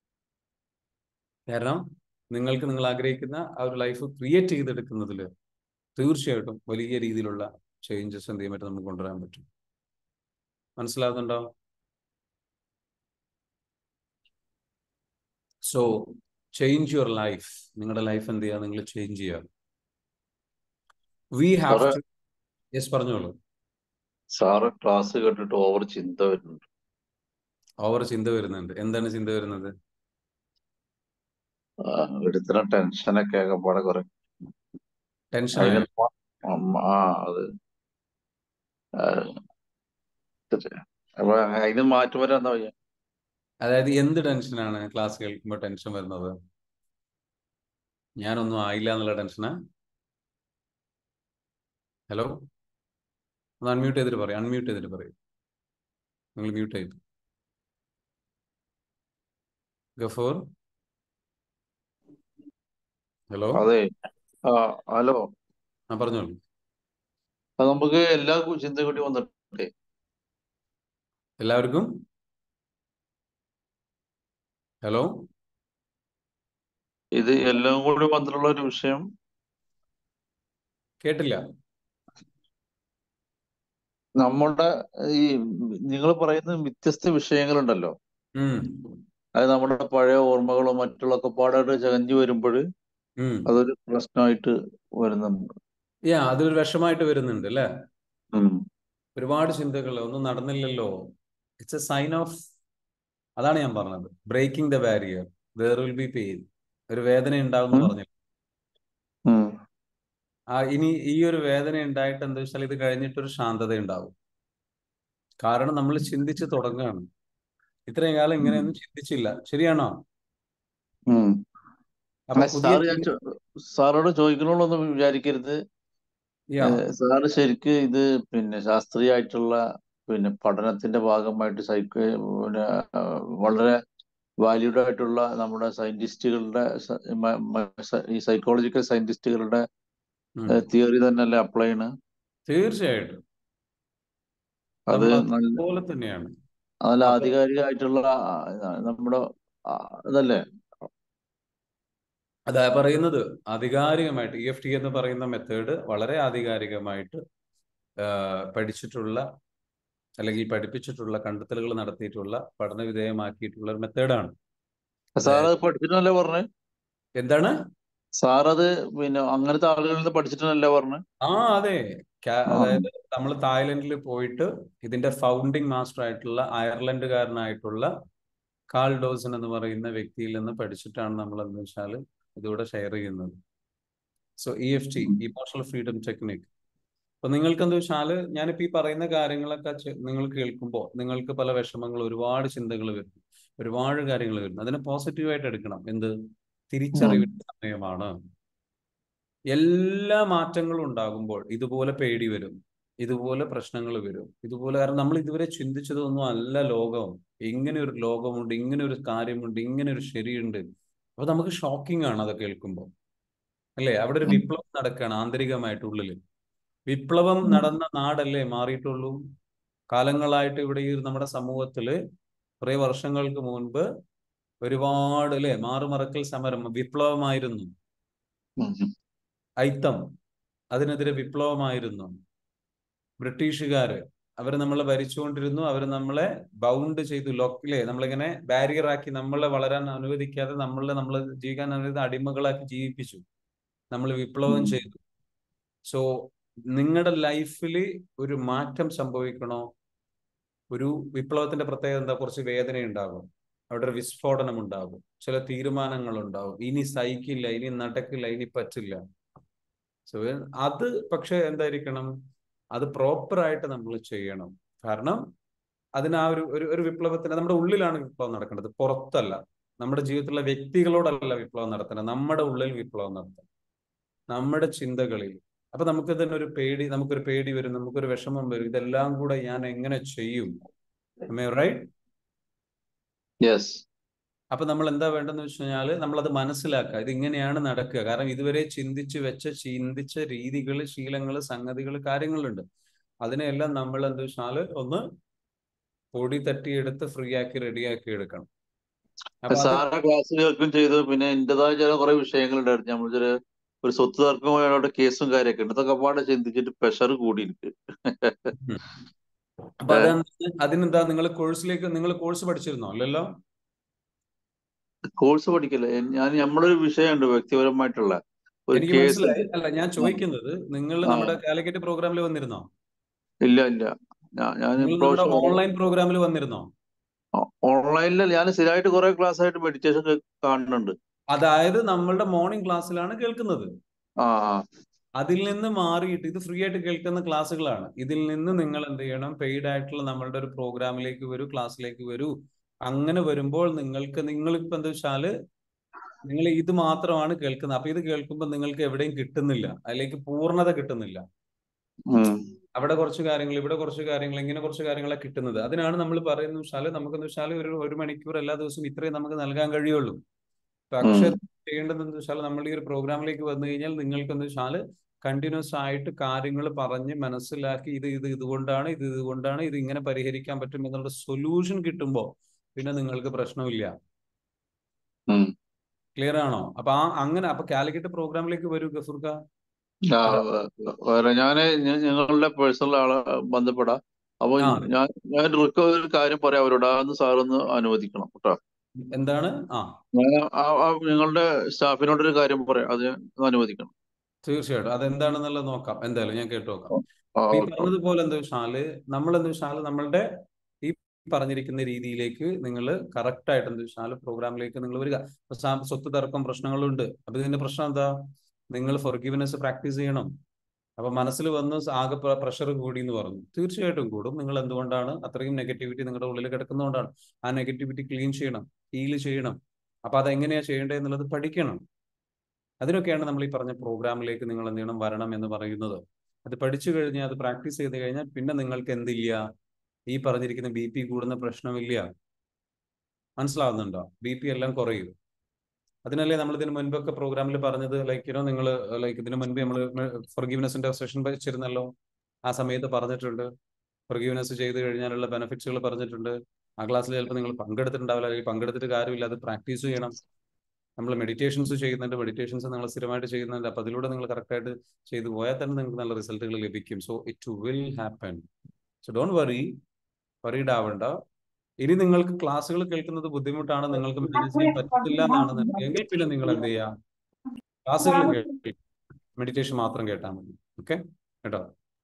കാരണം നിങ്ങൾക്ക് നിങ്ങൾ ആഗ്രഹിക്കുന്ന ആ ഒരു ലൈഫ് ക്രിയേറ്റ് ചെയ്തെടുക്കുന്നതിൽ തീർച്ചയായിട്ടും വലിയ രീതിയിലുള്ള ചേഞ്ചസ് എന്ത് ചെയ്യാൻ പറ്റും നമുക്ക് കൊണ്ടുവരാൻ പറ്റും മനസ്സിലാകുന്നുണ്ടോ സോ ചേഞ്ച് യുവർ ലൈഫ് നിങ്ങളുടെ ലൈഫ് എന്ത് ചെയ്യുക നിങ്ങൾ ചേഞ്ച് ചെയ്യുക വി ഹാവ് സാറേ ടു യെസ് പറഞ്ഞോളൂ സാറ് ക്ലാസ് കേട്ടിട്ട് ഓവർ ചിന്ത വരുന്നുണ്ട് ഓവർ ചിന്ത വരുന്നുണ്ട് എന്താണ് ചിന്ത വരുന്നത് ആ, എടുക്കുന്ന ടെൻഷനൊക്കെ ആകെപ്പാടെ കുറെ ടെൻഷനായോ അതിന് മാ- ഉം, ആ അത് ആ, ശരി. അപ്പൊ അതിന് മാറ്റം വരാൻ വയ്യ അതായത് എന്ത് ടെൻഷനാണ് ക്ലാസ് കേൾക്കുമ്പോൾ ടെൻഷൻ വരുന്നത് ഞാനൊന്നും ആയില്ല എന്നുള്ള ടെൻഷനാ ഹലോ ഒന്ന് അൺമ്യൂട്ട് ചെയ്തിട്ട് പറയും അൺമ്യൂട്ട് ചെയ്തിട്ട് പറയും നിങ്ങൾ മ്യൂട്ട് ചെയ്തു ഗഫൂർ ഹലോ അതെ ആ ഹലോ ആ പറഞ്ഞോളൂ അത് നമുക്ക് എല്ലാ കു- ചിന്ത കൂടി വന്നിട്ടേ എല്ലാവർക്കും ഹലോ ഇത് എല്ലാം കൂടി വന്നിട്ടുള്ള ഒരു വിഷയം കേട്ടില്ല നമ്മുടെ ഈ നിങ്ങൾ പറയുന്ന വ്യത്യസ്ത വിഷയങ്ങളുണ്ടല്ലോ ഉം അത് നമ്മുടെ പഴയ ഓർമ്മകളും മറ്റുള്ളൊക്കെ പാടായിട്ട് ചകഞ്ഞു വരുമ്പോൾ ഉം അതൊരു പ്രശ്നമായിട്ട് വരുന്നുണ്ട് യാ അതൊരു വിഷമായിട്ട് വരുന്നുണ്ട് അല്ലേ ഉം. ഒരുപാട് ചിന്തകൾ ഒന്നും നടന്നില്ലല്ലോ ഇറ്റ്സ് എ സൈൻ ഓഫ് അതാണ് ഞാൻ പറഞ്ഞത് breaking the barrier there will be pain ഒരു വേദന ഉണ്ടാവും എന്ന് ഉം. പറഞ്ഞു ഉം. ആ ഇനി ഈ ഒരു വേദന ഉണ്ടായിട്ട് എന്താ വെച്ചാൽ ഇത് കഴിഞ്ഞിട്ടൊരു ശാന്തത ഉണ്ടാവും കാരണം നമ്മൾ ചിന്തിച്ച് തുടങ്ങുകയാണ് ഇത്രയും കാലം ഇങ്ങനെയൊന്നും ചിന്തിച്ചില്ല ശരിയാണോ ഉം. അപ്പൊ ആ, പുതിയ സാറ് ഞാൻ ചോ- സാറോട് ചോദിക്കണോന്നൊന്നും വിചാരിക്കരുത് യാ ഏഹ് സാറ് ശരിക്ക് ഇത് പിന്നെ ശാസ്ത്രീയമായിട്ടുള്ള പിന്നെ പഠനത്തിന്റെ ഭാഗമായിട്ട് സൈക്കോ പിന്നെ ആ, വളരെ വാല്യൂഡ് ആയിട്ടുള്ള നമ്മുടെ സയന്റിസ്റ്റുകളുടെ സ- മ- മ- സ- ഈ സൈക്കോളജിക്കൽ സയന്റിസ്റ്റുകളുടെ ഉം. തിയറി തന്നെയല്ലേ അപ്ലൈ ചെയ്യണ് തീർച്ചയായിട്ടും അത് നമ്മൾ നല്ല അതുപോലെ തന്നെയാണ് നല്ല അപ്പൊ ആധികാരികമായിട്ടുള്ള ആ, നമ്മുടെ ആ, ഇതല്ലേ അതാ പറയുന്നത് ആധികാരികമായിട്ട് ഇ എഫ് ടി എന്ന് പറയുന്ന മെത്തേഡ് വളരെ ആധികാരികമായിട്ട് ആ, പഠിച്ചിട്ടുള്ള അല്ലെങ്കിൽ പഠിപ്പിച്ചിട്ടുള്ള കണ്ടെത്തലുകൾ നടത്തിയിട്ടുള്ള പഠന വിധേയമാക്കിയിട്ടുള്ള ഒരു മെത്തേഡാണ് സാർ അതായത് അത് പഠിച്ചിട്ടല്ലേ പറഞ്ഞേ എന്താണ് സാർ അത് പിന്നെ അങ്ങനത്തെ ആളുകളിൽ നിന്ന് പഠിച്ചിട്ടല്ലേ പറഞ്ഞേ ആ അതെ കാ- ആ അതായത് നമ്മൾ തായ്ലൻഡിൽ പോയിട്ട് ഇതിന്റെ ഫൗണ്ടിങ് മാസ്റ്റർ ആയിട്ടുള്ള അയർലൻഡുകാരനായിട്ടുള്ള കാൾ ഡോസൻ എന്ന് പറയുന്ന വ്യക്തിയിൽ നിന്ന് പഠിച്ചിട്ടാണ് നമ്മൾ എന്ന് വെച്ചാൽ ഇതിവിടെ ഷെയർ ചെയ്യുന്നത് so E F T emotional freedom technique അപ്പൊ നിങ്ങൾക്ക് എന്താ വെച്ചാല് ഞാനിപ്പോ ഈ പറയുന്ന കാര്യങ്ങളൊക്കെ ചെ- നിങ്ങൾ കേൾക്കുമ്പോൾ നിങ്ങൾക്ക് പല വിഷമങ്ങൾ ഒരുപാട് ചിന്തകൾ വരുന്നു ഒരുപാട് കാര്യങ്ങൾ വരുന്നു അതിനെ പോസിറ്റീവായിട്ട് എടുക്കണം എന്ത് തിരിച്ചറിവിന്റെ സമയമാണ് എല്ലാ മാറ്റങ്ങളും ഉണ്ടാകുമ്പോൾ ഇതുപോലെ പേടി വരും ഇതുപോലെ പ്രശ്നങ്ങൾ വരും ഇതുപോലെ കാരണം നമ്മൾ ഇതുവരെ ചിന്തിച്ചതൊന്നും അല്ല ലോകം ഇങ്ങനെ ഒരു ലോകമുണ്ട് ഇങ്ങനെ ഒരു കാര്യമുണ്ട് ഇങ്ങനെ ഒരു ശരിയുണ്ട് അപ്പൊ നമുക്ക് ഷോക്കിംഗ് ആണ് അത് കേൾക്കുമ്പോൾ അല്ലേ അവിടെ ഒരു വിപ്ലവം നടക്കുകയാണ് ആന്തരികമായിട്ട് ഉള്ളില് വിപ്ലവം നടന്ന നാടല്ലേ മാറിയിട്ടുള്ളൂ കാലങ്ങളായിട്ട് ഇവിടെ ഈ നമ്മുടെ സമൂഹത്തില് കുറെ വർഷങ്ങൾക്ക് മുൻപ് ഒരുപാട് അല്ലെ മാറുമറക്കൽ സമരം വിപ്ലവമായിരുന്നു ഐത്തം അതിനെതിരെ വിപ്ലവമായിരുന്നു ബ്രിട്ടീഷുകാര് അവർ നമ്മളെ ഭരിച്ചുകൊണ്ടിരുന്നു അവർ നമ്മളെ ബൗണ്ട് ചെയ്തു ലോക്കിലെ നമ്മളിങ്ങനെ ബാരിയർ ആക്കി നമ്മളെ വളരാൻ അനുവദിക്കാതെ നമ്മളെ നമ്മൾ ജീവിക്കാൻ അനുവദിച്ച അടിമകളാക്കി ജീവിപ്പിച്ചു നമ്മൾ വിപ്ലവം ചെയ്തു സോ നിങ്ങളുടെ ലൈഫിൽ ഒരു മാറ്റം സംഭവിക്കണോ ഒരു വിപ്ലവത്തിന്റെ പ്രത്യേകത എന്താ കുറച്ച് വേദന ഉണ്ടാകും അവിടെ ഒരു വിസ്ഫോടനം ഉണ്ടാകും ചില തീരുമാനങ്ങൾ ഉണ്ടാകും ഇനി സഹിക്കില്ല ഇനി നടക്കില്ല ഇനി പറ്റില്ല സോ അത് പക്ഷെ എന്തായിരിക്കണം അത് പ്രോപ്പർ ആയിട്ട് നമ്മൾ ചെയ്യണം കാരണം അതിന് ആ ഒരു ഒരു ഒരു വിപ്ലവത്തിന് നമ്മുടെ ഉള്ളിലാണ് വിപ്ലവം നടക്കേണ്ടത് പുറത്തല്ല നമ്മുടെ ജീവിതത്തിലുള്ള വ്യക്തികളോടല്ല വിപ്ലവം നടത്തേണ്ടത് നമ്മുടെ ഉള്ളിൽ വിപ്ലവം നടത്തണം നമ്മുടെ ചിന്തകളിൽ അപ്പൊ നമുക്ക് തന്നെ ഒരു പേടി നമുക്കൊരു പേടി വരും നമുക്കൊരു വിഷമം വരും ഇതെല്ലാം കൂടെ ഞാൻ എങ്ങനെ ചെയ്യും റൈറ്റ് യെസ് അപ്പൊ നമ്മൾ എന്താ വേണ്ടെന്ന് വെച്ച് കഴിഞ്ഞാൽ നമ്മളത് മനസ്സിലാക്കുക ഇത് ഇങ്ങനെയാണ് നടക്കുക കാരണം ഇതുവരെ ചിന്തിച്ച് വെച്ച ചിന്തിച്ച രീതികൾ ശീലങ്ങൾ സംഗതികൾ കാര്യങ്ങളുണ്ട് അതിനെല്ലാം നമ്മൾ എന്താ വെച്ചാൽ ഒന്ന് പൊടി തട്ടിയെടുത്ത് ഫ്രീ ആക്കി റെഡിയാക്കി എടുക്കണം അപ്പൊ അത് സാറെ ക്ലാസ് കേൾക്കും ചെയ്തു പിന്നെ എന്റേതായ ചില കുറെ വിഷയങ്ങളുണ്ടായിരുന്നു നമ്മൾ ചില ഒരു സ്വത്ത് തർക്കമായിട്ട് കേസും കാര്യമൊക്കെ ഉണ്ട് ഇതൊക്കെ പാടെ ചിന്തിച്ചിട്ട് പ്രഷർ കൂടി എനിക്ക് ഉം. അപ്പൊ അതാണ് അതിനെന്താ നിങ്ങൾ കോഴ്സിലേക്ക് നിങ്ങൾ കോഴ്സ് പഠിച്ചിരുന്നോ അല്ലല്ലോ കോഴ്സ് പഠിക്കല്ലേ ഞാൻ നമ്മളൊരു വിഷയമുണ്ട് വ്യക്തിപരമായിട്ടുള്ള ഒരു എനിക്ക് കേസ് മനസ്സിലായി അല്ല ഞാൻ ചോദിക്കുന്നത് നിങ്ങൾ ആ. നമ്മുടെ കാലിക്കറ്റ് പ്രോഗ്രാമിൽ വന്നിരുന്നോ ഇല്ല ഇല്ല ഞാൻ ഞാൻ നിങ്ങൾ നമ്മുടെ ഇപ്രാവശ്യം ഓൺലൈൻ പ്രോഗ്രാമിൽ വന്നിരുന്നോ ഓൺലൈനിൽ ഞാൻ സ്ഥിരമായിട്ട് കുറെ ക്ലാസ് ആയിട്ട് മെഡിറ്റേഷൻ കാണുന്നുണ്ട് അതായത് നമ്മളുടെ മോർണിംഗ് ക്ലാസ്സിലാണ് കേൾക്കുന്നത് ആ ആ അതിൽ നിന്ന് മാറിയിട്ട് ഇത് ഫ്രീ ആയിട്ട് കേൾക്കുന്ന ക്ലാസ്സുകളാണ് ഇതിൽ നിന്ന് നിങ്ങൾ എന്ത് ചെയ്യണം പെയ്ഡ് ആയിട്ടുള്ള നമ്മളുടെ ഒരു പ്രോഗ്രാമിലേക്ക് വരൂ ക്ലാസ്സിലേക്ക് വരൂ അങ്ങനെ വരുമ്പോൾ നിങ്ങൾക്ക് നിങ്ങളിപ്പോ എന്താ വെച്ചാല് നിങ്ങൾ ഇത് മാത്രമാണ് കേൾക്കുന്നത് അപ്പൊ ഇത് കേൾക്കുമ്പോൾ നിങ്ങൾക്ക് എവിടെയും കിട്ടുന്നില്ല അതിലേക്ക് പൂർണ്ണത കിട്ടുന്നില്ല ഉം അവിടെ കുറച്ച് കാര്യങ്ങൾ ഇവിടെ കുറച്ച് കാര്യങ്ങൾ ഇങ്ങനെ കുറച്ച് കാര്യങ്ങളെ കിട്ടുന്നത് അതിനാണ് നമ്മൾ പറയുന്നത് വെച്ചാൽ നമുക്കെന്ന് വെച്ചാൽ ഒരു ഒരു മണിക്കൂർ എല്ലാ ദിവസവും ഇത്രയും നമുക്ക് നൽകാൻ കഴിയുള്ളൂ പക്ഷെ ചെയ്യേണ്ടതെന്ന് വെച്ചാൽ നമ്മൾ ഈ ഒരു പ്രോഗ്രാമിലേക്ക് വന്നു കഴിഞ്ഞാൽ നിങ്ങൾക്ക് എന്ന് വെച്ചാൽ കണ്ടിന്യൂസ് ആയിട്ട് കാര്യങ്ങൾ പറഞ്ഞ് മനസ്സിലാക്കി ഇത് ഇത് ഇതുകൊണ്ടാണ് ഇത് ഇതുകൊണ്ടാണ് ഇത് ഇങ്ങനെ പരിഹരിക്കാൻ പറ്റും എന്നുള്ള സൊല്യൂഷൻ കിട്ടുമ്പോൾ പിന്നെ നിങ്ങൾക്ക് പ്രശ്നമില്ല ഉം ക്ലിയർ ആണോ അപ്പൊ ആ അങ്ങനെ അപ്പൊ കാലിക്കറ്റ് പ്രോഗ്രാമിലേക്ക് വരൂ ഗഫൂർക്ക ആ വേ- വേറെ ഞാന് ഞ- ഞങ്ങളുടെ പേഴ്സണൽ ആളെ ബന്ധപ്പെടാം അപ്പൊ ആ ഞാൻ ഞാൻ റിക്വ ഒരു കാര്യം പറയാം അവരോട് അതൊന്ന് സാറൊന്ന് അനുവദിക്കണം കേട്ടോ എന്താണ് ആ ഞാൻ ആ- ആ നിങ്ങളുടെ സ്റ്റാഫിനോട് ഒരു കാര്യം പറയാം അത് ഒന്ന് അനുവദിക്കണം തീർച്ചയായിട്ടും അതെന്താണെന്നുള്ളത് നോക്കാം എന്തായാലും ഞാൻ കേട്ടു നോക്കാം ആ, അപ്പൊ ഈ ഓക്കെ. പറഞ്ഞതുപോലെ എന്താ വെച്ചാല് നമ്മൾ എന്താ വെച്ചാൽ നമ്മളുടെ ഈ പറഞ്ഞിരിക്കുന്ന രീതിയിലേക്ക് നിങ്ങൾ കറക്റ്റ് ആയിട്ട് എന്താ വെച്ചാൽ പ്രോഗ്രാമിലേക്ക് നിങ്ങൾ വരിക ഇപ്പൊ സാ- സ്വത്ത് തർക്കം പ്രശ്നങ്ങളുണ്ട് അപ്പൊ ഇതിന്റെ പ്രശ്നം എന്താ നിങ്ങൾ ഫൊർഗീവ്നെസ് പ്രാക്ടീസ് ചെയ്യണം അപ്പൊ മനസ്സിൽ വന്ന് ആകെ പ്രഷർ കൂടി എന്ന് പറഞ്ഞു തീർച്ചയായിട്ടും കൂടും നിങ്ങൾ എന്തുകൊണ്ടാണ് അത്രയും നെഗറ്റിവിറ്റി നിങ്ങളുടെ ഉള്ളിൽ കിടക്കുന്നതുകൊണ്ടാണ് ആ നെഗറ്റിവിറ്റി ക്ലീൻ ചെയ്യണം ഹീൽ ചെയ്യണം അപ്പൊ അതെങ്ങനെയാ ചെയ്യേണ്ടത് എന്നുള്ളത് പഠിക്കണം അതിനൊക്കെയാണ് നമ്മൾ ഈ പറഞ്ഞ പ്രോഗ്രാമിലേക്ക് നിങ്ങൾ എന്ത് ചെയ്യണം വരണം എന്ന് പറയുന്നത് അത് പഠിച്ചു കഴിഞ്ഞാൽ അത് പ്രാക്ടീസ് ചെയ്ത് കഴിഞ്ഞാൽ പിന്നെ നിങ്ങൾക്ക് എന്തില്ല ഈ പറഞ്ഞിരിക്കുന്ന ബി പി കൂടുന്ന പ്രശ്നമില്ല മനസ്സിലാവുന്നുണ്ടോ ബി പി എല്ലാം കുറയും അതിനല്ലേ നമ്മൾ ഇതിന് മുൻപൊക്കെ പ്രോഗ്രാമിൽ പറഞ്ഞത് ലൈക്ക് യുനോ നിങ്ങൾ ലൈക്ക് ഇതിന് മുൻപ് നമ്മൾ ഫൊർഗീവ്നെസിന്റെ സെഷൻ വെച്ചിരുന്നല്ലോ ആ സമയത്ത് പറഞ്ഞിട്ടുണ്ട് ഫൊർഗീവ്നെസ് ചെയ്ത് കഴിഞ്ഞാലുള്ള ബെനിഫിറ്റ്സുകൾ പറഞ്ഞിട്ടുണ്ട് ആ ക്ലാസ്സിൽ ചിലപ്പോൾ നിങ്ങൾ പങ്കെടുത്തിട്ടുണ്ടാവില്ല അല്ലെങ്കിൽ പങ്കെടുത്തിട്ട് കാര്യമില്ല അത് പ്രാക്ടീസ് ചെയ്യണം നമ്മൾ മെഡിറ്റേഷൻസ് ചെയ്യുന്നുണ്ട് മെഡിറ്റേഷൻസ് നിങ്ങൾ സ്ഥിരമായിട്ട് ചെയ്യുന്നുണ്ട് അപ്പൊ അതിലൂടെ നിങ്ങൾ കറക്റ്റായിട്ട് ചെയ്തു പോയാൽ തന്നെ നിങ്ങൾക്ക് നല്ല റിസൾട്ടുകൾ ലഭിക്കും so it will happen so don't worry worried ആവണ്ട ഇനി നിങ്ങൾക്ക് ക്ലാസ്സുകൾ കേൾക്കുന്നത് ബുദ്ധിമുട്ടാണ് നിങ്ങൾക്ക് മാനേജ് ചെയ്യാൻ പറ്റില്ല എന്നാണെന്നുണ്ടെങ്കിൽ പിന്നെ നിങ്ങൾ എന്ത് ചെയ്യുക ക്ലാസ്സുകൾ കേൾക്കും മെഡിറ്റേഷൻ മാത്രം കേട്ടാൽ മതി ഓക്കെ കേട്ടോ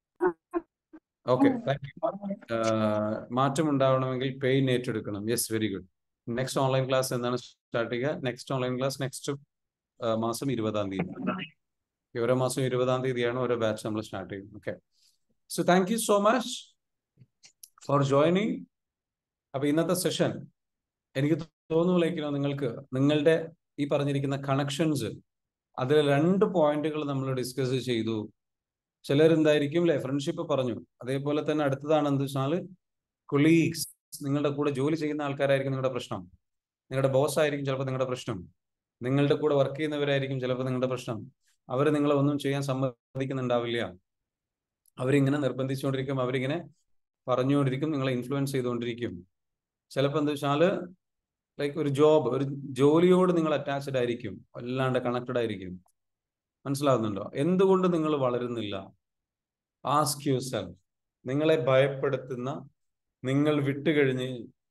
ഓക്കെ താങ്ക് യു മാറ്റം ഉണ്ടാവണമെങ്കിൽ പെയിൻ ഏറ്റെടുക്കണം yes very good next online class എന്നാണ് സ്റ്റാർട്ട് ചെയ്യുക നെക്സ്റ്റ് ഓൺലൈൻ ക്ലാസ് നെക്സ്റ്റ് മാസം ഇരുപതാം തീയതി ഓരോ മാസം ഇരുപതാം തീയതിയാണ് ഓരോ ബാച്ച് നമ്മൾ സ്റ്റാർട്ട് ചെയ്യുന്നത് okay so thank you so much for joining അപ്പൊ ഇന്നത്തെ സെഷൻ എനിക്ക് തോന്നുന്നു ലൈക്കിനോ നിങ്ങൾക്ക് നിങ്ങളുടെ ഈ പറഞ്ഞിരിക്കുന്ന കണക്ഷൻസ് അതിൽ രണ്ട് പോയിന്റുകൾ നമ്മൾ ഡിസ്കസ് ചെയ്തു ചിലരെന്തായിരിക്കും അല്ലെ ഫ്രണ്ട്ഷിപ്പ് പറഞ്ഞു അതേപോലെ തന്നെ അടുത്തതാണ് എന്ത് വെച്ചാൽ കൊളീഗ്സ് നിങ്ങളുടെ കൂടെ ജോലി ചെയ്യുന്ന ആൾക്കാരായിരിക്കും നിങ്ങളുടെ പ്രശ്നം നിങ്ങളുടെ ബോസ് ആയിരിക്കും ചിലപ്പോൾ നിങ്ങളുടെ പ്രശ്നം നിങ്ങളുടെ കൂടെ വർക്ക് ചെയ്യുന്നവരായിരിക്കും ചിലപ്പോൾ നിങ്ങളുടെ പ്രശ്നം അവർ നിങ്ങളെ ഒന്നും ചെയ്യാൻ സമ്മതിക്കുന്നുണ്ടാവില്ല അവരിങ്ങനെ നിർബന്ധിച്ചുകൊണ്ടിരിക്കും അവരിങ്ങനെ പറഞ്ഞുകൊണ്ടിരിക്കും നിങ്ങളെ ഇൻഫ്ലുവൻസ് ചെയ്തുകൊണ്ടിരിക്കും ചിലപ്പോൾ എന്താ വെച്ചാൽ ലൈക്ക് ഒരു ജോബ് ഒരു ജോലിയോട് നിങ്ങൾ അറ്റാച്ച്ഡ് ആയിരിക്കും വല്ലാണ്ട് കണക്റ്റഡ് ആയിരിക്കും മനസ്സിലാവുന്നുണ്ടോ എന്തുകൊണ്ട് നിങ്ങൾ വളരുന്നില്ല ആസ്ക് യു സെൽഫ് നിങ്ങളെ ഭയപ്പെടുത്തുന്ന നിങ്ങൾ വിട്ടുകഴിഞ്ഞ്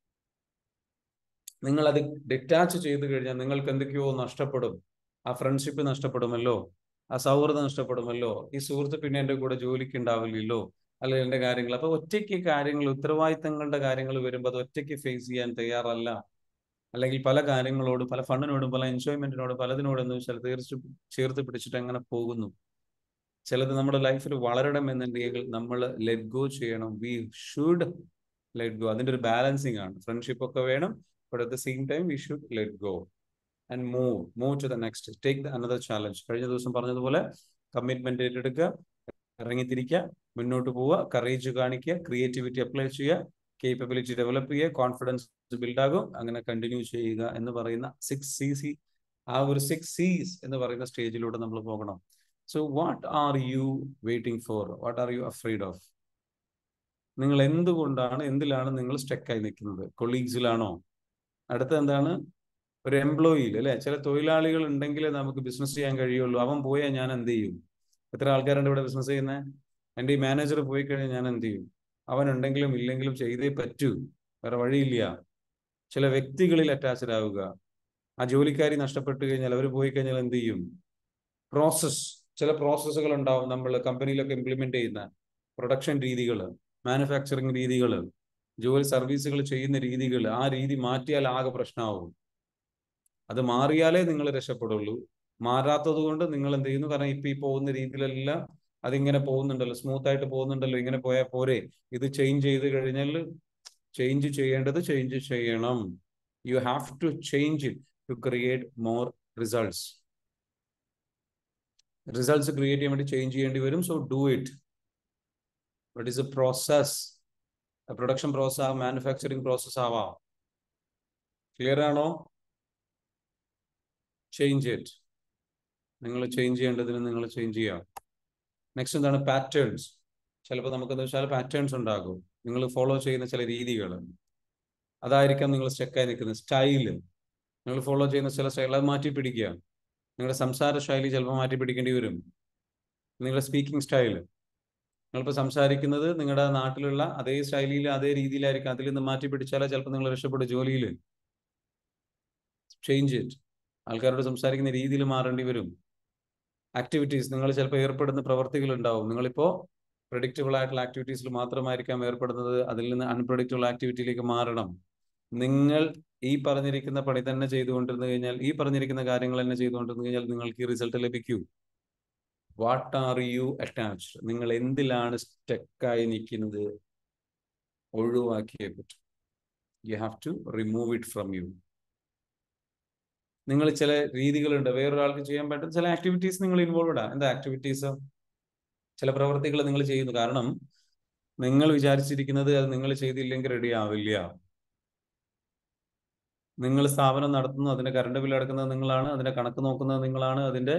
നിങ്ങൾ അത് ഡിറ്റാച്ച് ചെയ്ത് കഴിഞ്ഞാൽ നിങ്ങൾക്ക് എന്തൊക്കെയോ നഷ്ടപ്പെടും ആ ഫ്രണ്ട്ഷിപ്പ് നഷ്ടപ്പെടുമല്ലോ ആ സൗഹൃദം നഷ്ടപ്പെടുമല്ലോ ഈ സുഹൃത്ത് പിന്നെ എൻ്റെ കൂടെ ജോലിക്ക് ഉണ്ടാവില്ലല്ലോ അല്ലെങ്കിൽ എൻ്റെ കാര്യങ്ങൾ അപ്പൊ ഒറ്റയ്ക്ക് കാര്യങ്ങൾ ഉത്തരവാദിത്തങ്ങളുടെ കാര്യങ്ങൾ വരുമ്പോൾ അത് ഒറ്റയ്ക്ക് ഫേസ് ചെയ്യാൻ തയ്യാറല്ല അല്ലെങ്കിൽ പല കാര്യങ്ങളോടും പല ഫണ്ടിനോടും പല എൻജോയ്മെന്റിനോടും പലതിനോടും എന്ന് വെച്ചാൽ തീർച്ച ചേർത്ത് പിടിച്ചിട്ട് അങ്ങനെ പോകുന്നു ചിലത് നമ്മുടെ ലൈഫിൽ വളരണം എന്നുണ്ടെങ്കിൽ നമ്മൾ ലെറ്റ് ഗോ ചെയ്യണം വി ഷുഡ് ലെറ്റ് ഗോ അതിന്റെ ഒരു ബാലൻസിങ് ആണ് ഫ്രണ്ട്ഷിപ്പ് ഒക്കെ വേണം but at the same time we should let go and move move to the next take the another challenge കഴിഞ്ഞ ദിവസം പറഞ്ഞതുപോലെ കമ്മിറ്റ്മെന്റ് ഏറ്റെടുക്കുക ഇറങ്ങിത്തിരിക്കുക മുന്നോട്ട് പോവുക കറേജ് കാണിക്കുക ക്രിയേറ്റിവിറ്റി അപ്ലൈ ചെയ്യുക കേപ്പബിലിറ്റി ഡെവലപ്പ് ചെയ്യുക കോൺഫിഡൻസ് ബിൽഡ് ആകും അങ്ങനെ കണ്ടിന്യൂ ചെയ്യുക എന്ന് പറയുന്ന സിക്സ് സി സി ആ ഒരു സിക്സ് സീസ് എന്ന് പറയുന്ന സ്റ്റേജിലൂടെ നമ്മൾ പോകണം so what are you waiting for what are you afraid of നിങ്ങൾ എന്തുകൊണ്ടാണ് എന്തിലാണ് നിങ്ങൾ സ്റ്റക്കായി നിൽക്കുന്നത് കൊളീഗ്സിലാണോ അടുത്ത എന്താണ് ഒരു എംപ്ലോയിയിൽ അല്ലെ ചില തൊഴിലാളികൾ ഉണ്ടെങ്കിലേ നമുക്ക് ബിസിനസ് ചെയ്യാൻ കഴിയുള്ളൂ അവൻ പോയാൽ ഞാൻ എന്ത് ചെയ്യും എത്ര ആൾക്കാരുണ്ട് ഇവിടെ ബിസിനസ് ചെയ്യുന്നത് എൻ്റെ ഈ മാനേജർ പോയി കഴിഞ്ഞാൽ ഞാൻ എന്ത് ചെയ്യും അവൻ ഉണ്ടെങ്കിലും ഇല്ലെങ്കിലും ചെയ്തേ പറ്റൂ വേറെ വഴിയില്ല ചില വ്യക്തികളിൽ അറ്റാച്ച്ഡ് ആവുക ആ ജോലിക്കാരി നഷ്ടപ്പെട്ടു കഴിഞ്ഞാൽ അവർ പോയി കഴിഞ്ഞാൽ എന്ത് ചെയ്യും പ്രോസസ് ചില പ്രോസസ്സുകൾ ഉണ്ടാവും നമ്മൾ കമ്പനിയിലൊക്കെ ഇംപ്ലിമെന്റ് ചെയ്യുന്ന പ്രൊഡക്ഷൻ രീതികൾ മാനുഫാക്ചറിങ് രീതികൾ ജോലി സർവീസുകൾ ചെയ്യുന്ന രീതികൾ ആ രീതി മാറ്റിയാൽ ആകെ പ്രശ്നമാവും അത് മാറിയാലേ നിങ്ങൾ രക്ഷപ്പെടുള്ളൂ മാറാത്തത് കൊണ്ട് നിങ്ങൾ എന്ത് ചെയ്യുന്നു കാരണം ഇപ്പൊ ഈ പോകുന്ന രീതിയിലെല്ലാം അതിങ്ങനെ പോകുന്നുണ്ടല്ലോ സ്മൂത്ത് ആയിട്ട് പോകുന്നുണ്ടല്ലോ ഇങ്ങനെ പോയാൽ പോരെ ഇത് ചേഞ്ച് ചെയ്ത് കഴിഞ്ഞാൽ ചേഞ്ച് ചെയ്യേണ്ടത് ചേഞ്ച് ചെയ്യണം you have to change it to create more results results create ചെയ്യാൻ വേണ്ടി ചേഞ്ച് ചെയ്യേണ്ടി വരും so do it what is a process production process ആവാം മാനുഫാക്ചറിങ് പ്രോസസ് ആവാം ക്ലിയർ ആണോ ചേഞ്ച് ഇറ്റ് നിങ്ങൾ ചേഞ്ച് ചെയ്യേണ്ടതിന് നിങ്ങൾ ചേഞ്ച് ചെയ്യാം നെക്സ്റ്റ് എന്താണ് പാറ്റേൺസ് ചിലപ്പോൾ നമുക്ക് എന്താ വെച്ചാൽ പാറ്റേൺസ് ഉണ്ടാകും നിങ്ങൾ ഫോളോ ചെയ്യുന്ന ചില രീതികൾ അതായിരിക്കാം നിങ്ങൾ സ്റ്റക്കായി നിൽക്കുന്നത് സ്റ്റൈല് നിങ്ങൾ ഫോളോ ചെയ്യുന്ന ചില സ്റ്റൈൽ അത് മാറ്റി പിടിക്കുക നിങ്ങളുടെ സംസാര ശൈലി ചിലപ്പോൾ മാറ്റി പിടിക്കേണ്ടി വരും നിങ്ങളുടെ സ്പീക്കിംഗ് സ്റ്റൈല് നിങ്ങളിപ്പോൾ സംസാരിക്കുന്നത് നിങ്ങളുടെ നാട്ടിലുള്ള അതേ ശൈലിയിൽ അതേ രീതിയിലായിരിക്കും അതിൽ നിന്ന് മാറ്റി പിടിച്ചാലേ ചിലപ്പോൾ നിങ്ങൾ രക്ഷപ്പെടും ജോലിയിൽ ചേഞ്ച് ഇറ്റ് ആൾക്കാരോട് സംസാരിക്കുന്ന രീതിയിൽ മാറേണ്ടി വരും ആക്ടിവിറ്റീസ് നിങ്ങൾ ചിലപ്പോൾ ഏർപ്പെടുന്ന പ്രവർത്തികൾ ഉണ്ടാവും നിങ്ങളിപ്പോൾ പ്രഡിക്റ്റബിൾ ആയിട്ടുള്ള ആക്ടിവിറ്റീസിൽ മാത്രമായിരിക്കാം ഏർപ്പെടുന്നത് അതിൽ നിന്ന് അൺപ്രഡിക്റ്റബിൾ ആക്ടിവിറ്റിയിലേക്ക് മാറണം നിങ്ങൾ ഈ പറഞ്ഞിരിക്കുന്ന പണി തന്നെ ചെയ്തുകൊണ്ടിരുന്നു കഴിഞ്ഞാൽ ഈ പറഞ്ഞിരിക്കുന്ന കാര്യങ്ങൾ തന്നെ ചെയ്തുകൊണ്ടിരുന്നു കഴിഞ്ഞാൽ നിങ്ങൾക്ക് ഈ റിസൾട്ട് ലഭിക്കൂ വാട്ട് ആർ യു അറ്റാച്ച്ഡ് നിങ്ങൾ എന്തിലാണ് സ്റ്റക്കായി നിൽക്കുന്നത് ഒഴിവാക്കിയേ പറ്റും you have to remove it from you നിങ്ങൾ ചില രീതികളുണ്ട് വേറൊരാൾക്ക് ചെയ്യാൻ പറ്റുന്ന ചില ആക്ടിവിറ്റീസ് നിങ്ങൾ ഇൻവോൾവ്ഡ് ആണ് എന്താ ആക്ടിവിറ്റീസ് ചില പ്രവർത്തികൾ നിങ്ങൾ ചെയ്യുന്നു കാരണം നിങ്ങൾ വിചാരിച്ചിരിക്കുന്നത് അത് നിങ്ങൾ ചെയ്തില്ലെങ്കിൽ റെഡി ആവില്ല നിങ്ങൾ സ്ഥാപനം നടത്തുന്നു അതിന്റെ കറണ്ട് ബില്ല് അടക്കുന്നത് നിങ്ങളാണ് അതിന്റെ കണക്ക് നോക്കുന്നത് നിങ്ങളാണ് അതിന്റെ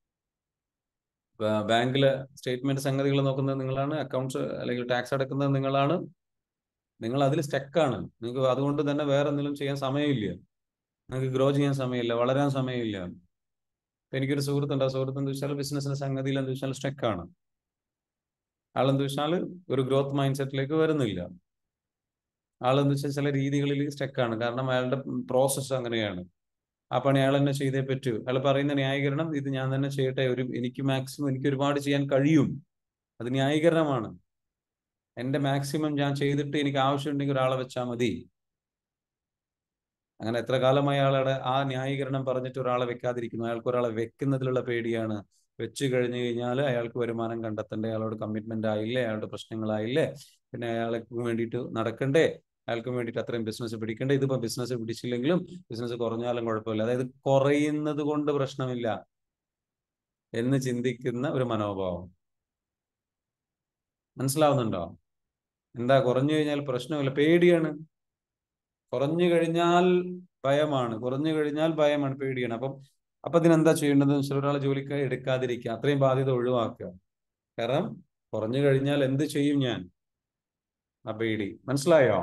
ബാങ്കിലെ സ്റ്റേറ്റ്മെന്റ് സംഗതികൾ നോക്കുന്നത് നിങ്ങളാണ് അക്കൗണ്ട്സ് അല്ലെങ്കിൽ ടാക്സ് അടക്കുന്നത് നിങ്ങളാണ് നിങ്ങൾ അതിൽ സ്റ്റക്കാണ് നിങ്ങൾക്ക് അതുകൊണ്ട് തന്നെ വേറെ എന്തെങ്കിലും ചെയ്യാൻ സമയമില്ല നിങ്ങൾക്ക് ഗ്രോ ചെയ്യാൻ സമയമില്ല വളരാൻ സമയമില്ല ഇപ്പൊ എനിക്കൊരു സുഹൃത്തുണ്ട് ആ സുഹൃത്ത് എന്താ വെച്ചാൽ ബിസിനസ്സിന്റെ സംഗതിയിൽ എന്താ വെച്ചാൽ സ്റ്റക്കാണ് ആളെന്താ വെച്ചാൽ ഒരു ഗ്രോത്ത് മൈൻഡ് സെറ്റിലേക്ക് വരുന്നില്ല ആളെന്താ വെച്ചാൽ ചില രീതികളിൽ സ്റ്റക്കാണ് കാരണം അയാളുടെ പ്രോസസ്സ് അങ്ങനെയാണ് ആ പണി അയാൾ തന്നെ ചെയ്തേ പറ്റൂ അയാൾ പറയുന്ന ന്യായീകരണം ഇത് ഞാൻ തന്നെ ചെയ്യട്ടെ ഒരു എനിക്ക് മാക്സിമം എനിക്ക് ഒരുപാട് ചെയ്യാൻ കഴിയും അത് ന്യായീകരണമാണ് എന്റെ മാക്സിമം ഞാൻ ചെയ്തിട്ട് എനിക്ക് ആവശ്യമുണ്ടെങ്കിൽ ഒരാളെ വെച്ചാൽ മതി അങ്ങനെ എത്ര കാലമായി അയാളുടെ ആ ന്യായീകരണം പറഞ്ഞിട്ട് ഒരാളെ വെക്കാതിരിക്കുന്നു അയാൾക്ക് ഒരാളെ വെക്കുന്നതിലുള്ള പേടിയാണ് വെച്ച് കഴിഞ്ഞു കഴിഞ്ഞാൽ അയാൾക്ക് വരുമാനം കണ്ടെത്തണ്ടേ അയാളോട് കമ്മിറ്റ്മെന്റ് ആയില്ലേ അയാളുടെ പ്രശ്നങ്ങളായില്ലേ പിന്നെ അയാൾക്ക് വേണ്ടിയിട്ട് നടക്കണ്ടേ അയാൾക്ക് വേണ്ടിയിട്ട് അത്രയും ബിസിനസ് പിടിക്കണ്ടേ ഇതിപ്പോ ബിസിനസ് പിടിച്ചില്ലെങ്കിലും ബിസിനസ് കുറഞ്ഞാലും കുഴപ്പമില്ല അതായത് കുറയുന്നത് കൊണ്ട് പ്രശ്നമില്ല എന്ന് ചിന്തിക്കുന്ന ഒരു മനോഭാവം മനസ്സിലാവുന്നുണ്ടോ എന്താ കുറഞ്ഞു കഴിഞ്ഞാൽ പ്രശ്നമില്ല പേടിയാണ് കുറഞ്ഞു കഴിഞ്ഞാൽ ഭയമാണ് കുറഞ്ഞു കഴിഞ്ഞാൽ ഭയമാണ് പേടിയാണ് അപ്പം അപ്പൊ ഇതിനെന്താ ചെയ്യേണ്ടത് വെച്ചാൽ ഒരാളെ ജോലിക്ക് എടുക്കാതിരിക്കുക അത്രയും ബാധ്യത ഒഴിവാക്കുക കാരണം കുറഞ്ഞു കഴിഞ്ഞാൽ എന്ത് ചെയ്യും ഞാൻ ആ പേടി മനസ്സിലായോ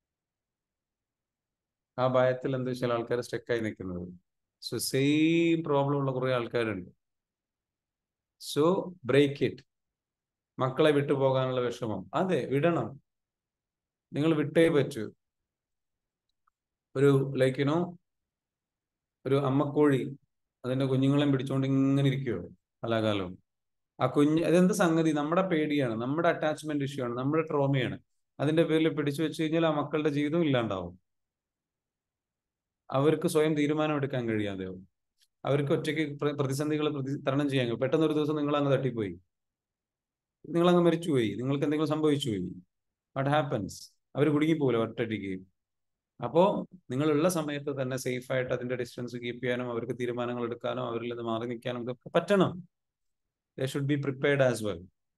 ആ ഭയത്തിൽ എന്താ വെച്ചാൽ ആൾക്കാർ സ്റ്റക്കായി നിൽക്കുന്നത് സോ സെയിം പ്രോബ്ലം ഉള്ള കുറെ ആൾക്കാരുണ്ട് സോ ബ്രേക്ക് ഇറ്റ് മക്കളെ വിട്ടു പോകാനുള്ള വിഷമം അതെ വിടണം നിങ്ങൾ വിട്ടേ പറ്റൂ ഒരു ലൈക്ക് യുനോ ഒരു അമ്മക്കോഴി അതിന്റെ കുഞ്ഞുങ്ങളെയും പിടിച്ചുകൊണ്ട് ഇങ്ങനെ ഇരിക്കുവോ കലാകാലവും ആ കുഞ്ഞ് അതെന്ത് സംഗതി നമ്മുടെ പേടിയാണ് നമ്മുടെ അറ്റാച്ച്മെന്റ് ഇഷ്യൂ ആണ് നമ്മുടെ ട്രോമയാണ് അതിന്റെ പേരിൽ പിടിച്ചു വെച്ച് കഴിഞ്ഞാൽ ആ മക്കളുടെ ജീവിതം ഇല്ലാണ്ടാവും അവർക്ക് സ്വയം തീരുമാനം എടുക്കാൻ കഴിയാതെയാവും അവർക്ക് ഒറ്റയ്ക്ക് പ്രതിസന്ധികൾ പ്രതി തരണം ചെയ്യാൻ കഴിയും പെട്ടെന്ന് ഒരു ദിവസം നിങ്ങൾ അങ്ങ് തട്ടിപ്പോയി നിങ്ങൾ അങ്ങ് മരിച്ചുപോയി നിങ്ങൾക്ക് എന്തെങ്കിലും സംഭവിച്ചു പോയി വാട്ട് ഹാപ്പൻസ് അവർ കുടുങ്ങിപ്പോലെ ഒറ്റയ്ക്ക് അപ്പോൾ നിങ്ങളുള്ള സമയത്ത് തന്നെ സേഫ് ആയിട്ട് അതിന്റെ ഡിസ്റ്റൻസ് കീപ്പ് ചെയ്യാനും അവർക്ക് തീരുമാനങ്ങൾ എടുക്കാനും അവരിൽ നിന്ന് മാറി നിൽക്കാനും ഇതൊക്കെ പറ്റണം they should be prepared as well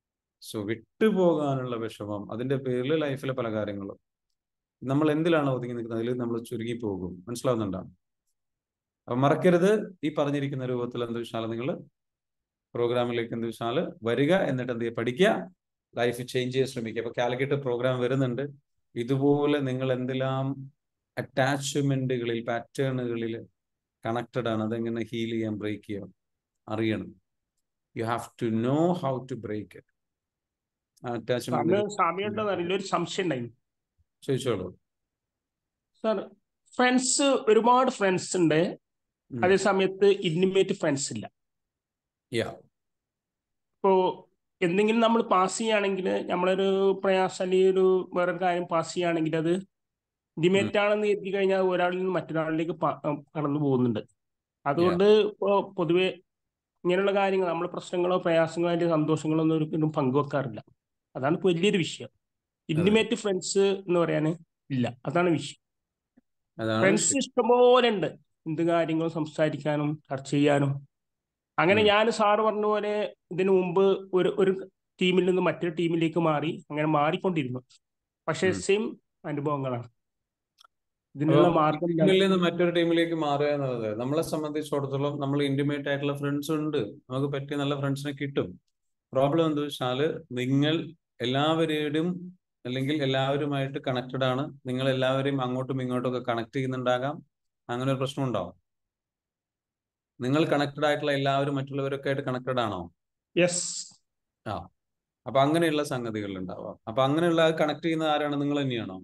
so വിട്ടുപോകാനുള്ള വിഷമം അതിന്റെ പേരിൽ ലൈഫിലെ പല കാര്യങ്ങളും നമ്മൾ എന്തിലാണ് ഒതുങ്ങി നിൽക്കുന്നത് അതിൽ നമ്മൾ ചുരുങ്ങി പോകും മനസ്സിലാവുന്നുണ്ടോ അപ്പൊ മറക്കരുത് ഈ പറഞ്ഞിരിക്കുന്ന രൂപത്തിൽ എന്ത് വെച്ചാൽ നിങ്ങൾ പ്രോഗ്രാമിലേക്ക് എന്ത് വെച്ചാൽ വരിക എന്നിട്ട് എന്ത് ചെയ്യുക പഠിക്കുക ലൈഫ് ചേഞ്ച് ചെയ്യാൻ ശ്രമിക്കുക അപ്പൊ കാലിക്കറ്റ് പ്രോഗ്രാം വരുന്നുണ്ട് ഇതുപോലെ നിങ്ങൾ എന്തെല്ലാം അറ്റാച്ച്മെന്റുകളിൽ പാറ്റേണുകളിൽ കണക്റ്റഡ് ആണ് അതെങ്ങനെ ഹീൽ ചെയ്യാൻ ബ്രേക്ക് ചെയ്യാം അറിയണം you have to know how to break it സാറിന് അറ്റാച്ച്മെന്റ് സ്വാമിയുടെ അറിയില്ല ഒരു സംശയം ഉണ്ടായി ചോദിച്ചോളൂ സാർ ഫ്രണ്ട്സ് ഒരുപാട് ഫ്രണ്ട്സ് ഉണ്ട് ഉം. അതേ സമയത്ത് ഇന്റിമേറ്റ് ഫ്രണ്ട്സ് ഇല്ല യാ ഇപ്പോ എന്തെങ്കിലും നമ്മൾ പാസ് ചെയ്യുകയാണെങ്കിൽ നമ്മളൊരു പ്രയാസം അല്ലെങ്കിൽ ഒരു വേറൊരു കാര്യം പാസ് ചെയ്യുകയാണെങ്കിൽ അത് ഇന്റിമേറ്റ് ആണെന്ന് കരുതി കഴിഞ്ഞാൽ ഒരാളിൽ നിന്ന് മറ്റൊരാളിലേക്ക് പ- ഉം കടന്നു പോകുന്നുണ്ട് അതുകൊണ്ട് ഇപ്പോൾ പൊതുവെ ഇങ്ങനെയുള്ള കാര്യങ്ങൾ നമ്മൾ പ്രശ്നങ്ങളോ പ്രയാസങ്ങളോ അല്ലെങ്കിൽ സന്തോഷങ്ങളോ ഒന്നും ഒരിക്കലും പങ്കുവെക്കാറില്ല അതാണ് ഇപ്പൊ വലിയൊരു വിഷയം ഇന്റിമേറ്റ് ഫ്രണ്ട്സ് എന്ന് പറയാൻ ഇല്ല അതാണ് വിഷയം അതാണ് ഫ്രണ്ട്സ് ഇഷ്ടംപോലെ ഉണ്ട് എന്ത് കാര്യങ്ങളും സംസാരിക്കാനും ചർച്ച ചെയ്യാനും അങ്ങനെ ഉം. ഞാൻ സാറ് പറഞ്ഞ പോലെ ഇതിനു മുമ്പ് ഒരു ഒരു ടീമിൽ നിന്ന് മറ്റൊരു ടീമിലേക്ക് മാറി അങ്ങനെ മാറിക്കൊണ്ടിരുന്നു പക്ഷേ ഉം. സെയിം അനുഭവങ്ങളാണ് ഇതിനുള്ള അപ്പൊ മാർഗം ടീമിൽ നിന്ന് മറ്റൊരു ടീമിലേക്ക് മാറുക എന്നുള്ളത് നമ്മളെ സംബന്ധിച്ചിടത്തോളം നമ്മൾ ഇന്റിമേറ്റ് ആയിട്ടുള്ള ഫ്രണ്ട്സ് ഉണ്ട് നമുക്ക് പറ്റിയ നല്ല ഫ്രണ്ട്സിനെ കിട്ടും പ്രോബ്ലം എന്താ വെച്ചാല് നിങ്ങൾ എല്ലാവരോടും അല്ലെങ്കിൽ എല്ലാവരുമായിട്ട് കണക്റ്റഡ് ആണ് നിങ്ങൾ എല്ലാവരെയും അങ്ങോട്ടും ഇങ്ങോട്ടും ഒക്കെ കണക്ട് ചെയ്യുന്നുണ്ടാകാം അങ്ങനെ ഒരു പ്രശ്നം ഉണ്ടാവും നിങ്ങൾ കണക്റ്റഡ് ആയിട്ടുള്ള എല്ലാവരും മറ്റുള്ളവരൊക്കെ ആയിട്ട് കണക്റ്റഡ് ആണോ യെസ് ആ അപ്പൊ അങ്ങനെയുള്ള സംഗതികൾ ഉണ്ടാവാം അപ്പൊ അങ്ങനെയുള്ള കണക്ട് ചെയ്യുന്ന ആരാണ് നിങ്ങൾ തന്നെയാണോ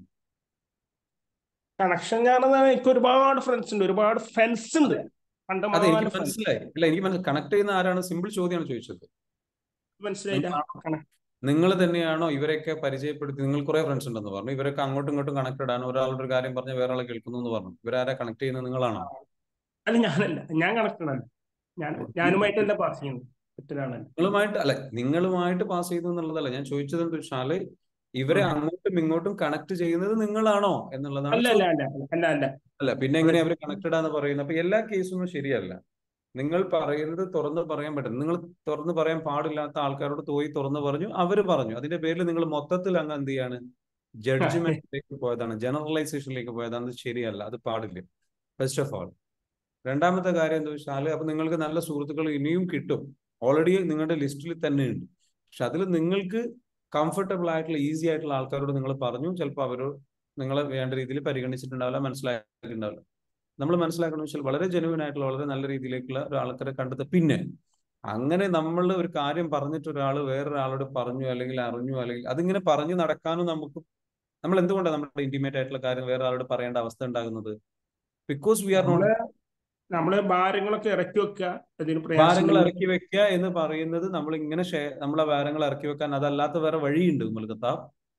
കണക്ഷൻ കാരണം എനിക്ക് ഒരുപാട് ഫ്രണ്ട്സ് ഉണ്ട് ഒരുപാട് ഫ്രണ്ട്സ് ഉണ്ട് അതെ കണ്ടമാനം എനിക്ക് ഫ്രണ്ട്സ് മനസ്സിലായി അല്ല എനിക്ക് മനസ്സിലായി കണക്ട് ചെയ്യുന്ന ആരാണ് സിമ്പിൾ ചോദ്യമാണ് ചോദിച്ചത് മനസ്സിലായില്ല കണ- നിങ്ങൾ തന്നെയാണോ ഇവരെയൊക്കെ പരിചയപ്പെടുത്തി നിങ്ങൾ കുറെ ഫ്രണ്ട്സ് ഉണ്ടെന്ന് പറഞ്ഞു ഇവരൊക്കെ അങ്ങോട്ടും ഇങ്ങോട്ടും കണക്റ്റഡ് ആണ് ഒരാളുടെ ഒരു കാര്യം പറഞ്ഞ് വേറെ ആളെ കേൾക്കുന്നു എന്ന് പറഞ്ഞു ഇവരാരെ കണക്ട് ചെയ്യുന്നത് നിങ്ങളാണോ അല്ല ഞാനല്ല ഞാൻ കണക്റ്റഡ് അല്ല ഞാൻ ഞാനുമായിട്ടല്ല പാസ് ചെയ്യുന്നത് മറ്റൊരാളല്ല നിങ്ങളുമായിട്ട് അല്ല നിങ്ങളുമായിട്ട് പാസ് ചെയ്തു എന്നുള്ളതല്ല ഞാൻ ചോദിച്ചത് എന്താ വെച്ചാല് ഇവരെ അങ്ങോട്ടും ഇങ്ങോട്ടും കണക്ട് ചെയ്യുന്നത് നിങ്ങളാണോ എന്നുള്ളതാണ് അല്ല ചോദ്യം. അല്ല അല്ല അല്ല അല്ല അല്ല പിന്നെ എങ്ങനെയാ അവർ കണക്റ്റഡ് ആണെന്ന് പറയുന്നത് അപ്പൊ എല്ലാ കേസും ശരിയല്ല നിങ്ങൾ പറയുന്നത് തുറന്ന് പറയാൻ പറ്റും നിങ്ങൾ തുറന്ന് പറയാൻ പാടില്ലാത്ത ആൾക്കാരോട് പോയി തുറന്ന് പറഞ്ഞു അവര് പറഞ്ഞു അതിന്റെ പേരിൽ നിങ്ങൾ മൊത്തത്തിൽ അങ്ങ് എന്ത് ചെയ്യാണ് ജഡ്ജ്മെന്റിലേക്ക് പോയതാണ് ജനറലൈസേഷനിലേക്ക് പോയതാണ് അത് ശരിയല്ല അത് പാടില്ല ഫസ്റ്റ് ഓഫ് ആൾ രണ്ടാമത്തെ കാര്യം എന്താ വെച്ചാൽ അപ്പൊ നിങ്ങൾക്ക് നല്ല സുഹൃത്തുക്കൾ ഇനിയും കിട്ടും ഓൾറെഡി നിങ്ങളുടെ ലിസ്റ്റിൽ തന്നെ ഉണ്ട് പക്ഷെ അതിൽ നിങ്ങൾക്ക് കംഫർട്ടബിൾ ആയിട്ടുള്ള ഈസി ആയിട്ടുള്ള ആൾക്കാരോട് നിങ്ങൾ പറഞ്ഞു ചിലപ്പോൾ അവർ നിങ്ങളെ വേണ്ട രീതിയിൽ പരിഗണിച്ചിട്ടുണ്ടാവില്ല മനസ്സിലാക്കിയിട്ടുണ്ടാവില്ല നമ്മൾ മനസ്സിലാക്കണം വെച്ചാൽ വളരെ ജെനുവിൻ ആയിട്ടുള്ള വളരെ നല്ല രീതിയിലേക്കുള്ള ഒരു ആൾക്കാരെ കണ്ടെത്തുക പിന്നെ അങ്ങനെ നമ്മൾ ഒരു കാര്യം പറഞ്ഞിട്ട് ഒരാൾ വേറൊരാളോട് പറഞ്ഞു അല്ലെങ്കിൽ അറിഞ്ഞു അല്ലെങ്കിൽ അതിങ്ങനെ പറഞ്ഞു നടക്കാനും നമുക്ക് നമ്മൾ എന്തുകൊണ്ടാണ് നമ്മുടെ ഇന്റിമേറ്റ് ആയിട്ടുള്ള കാര്യം വേറെ ആളോട് പറയേണ്ട അവസ്ഥ ഉണ്ടാകുന്നത് ബിക്കോസ് വി ആർ നോട്ട് നമ്മള് നമ്മള് ഭാരങ്ങളൊക്കെ ഇറക്കി വെക്കുക അതിന് ഭാരങ്ങൾ പ്രയാസം ഇറക്കി വെക്കുക എന്ന് പറയുന്നത് നമ്മൾ ഇങ്ങനെ ഷെയർ നമ്മളെ ഭാരങ്ങൾ ഇറക്കി വെക്കാൻ അതല്ലാത്ത വേറെ വഴിയുണ്ട് മുൽക്കത്ത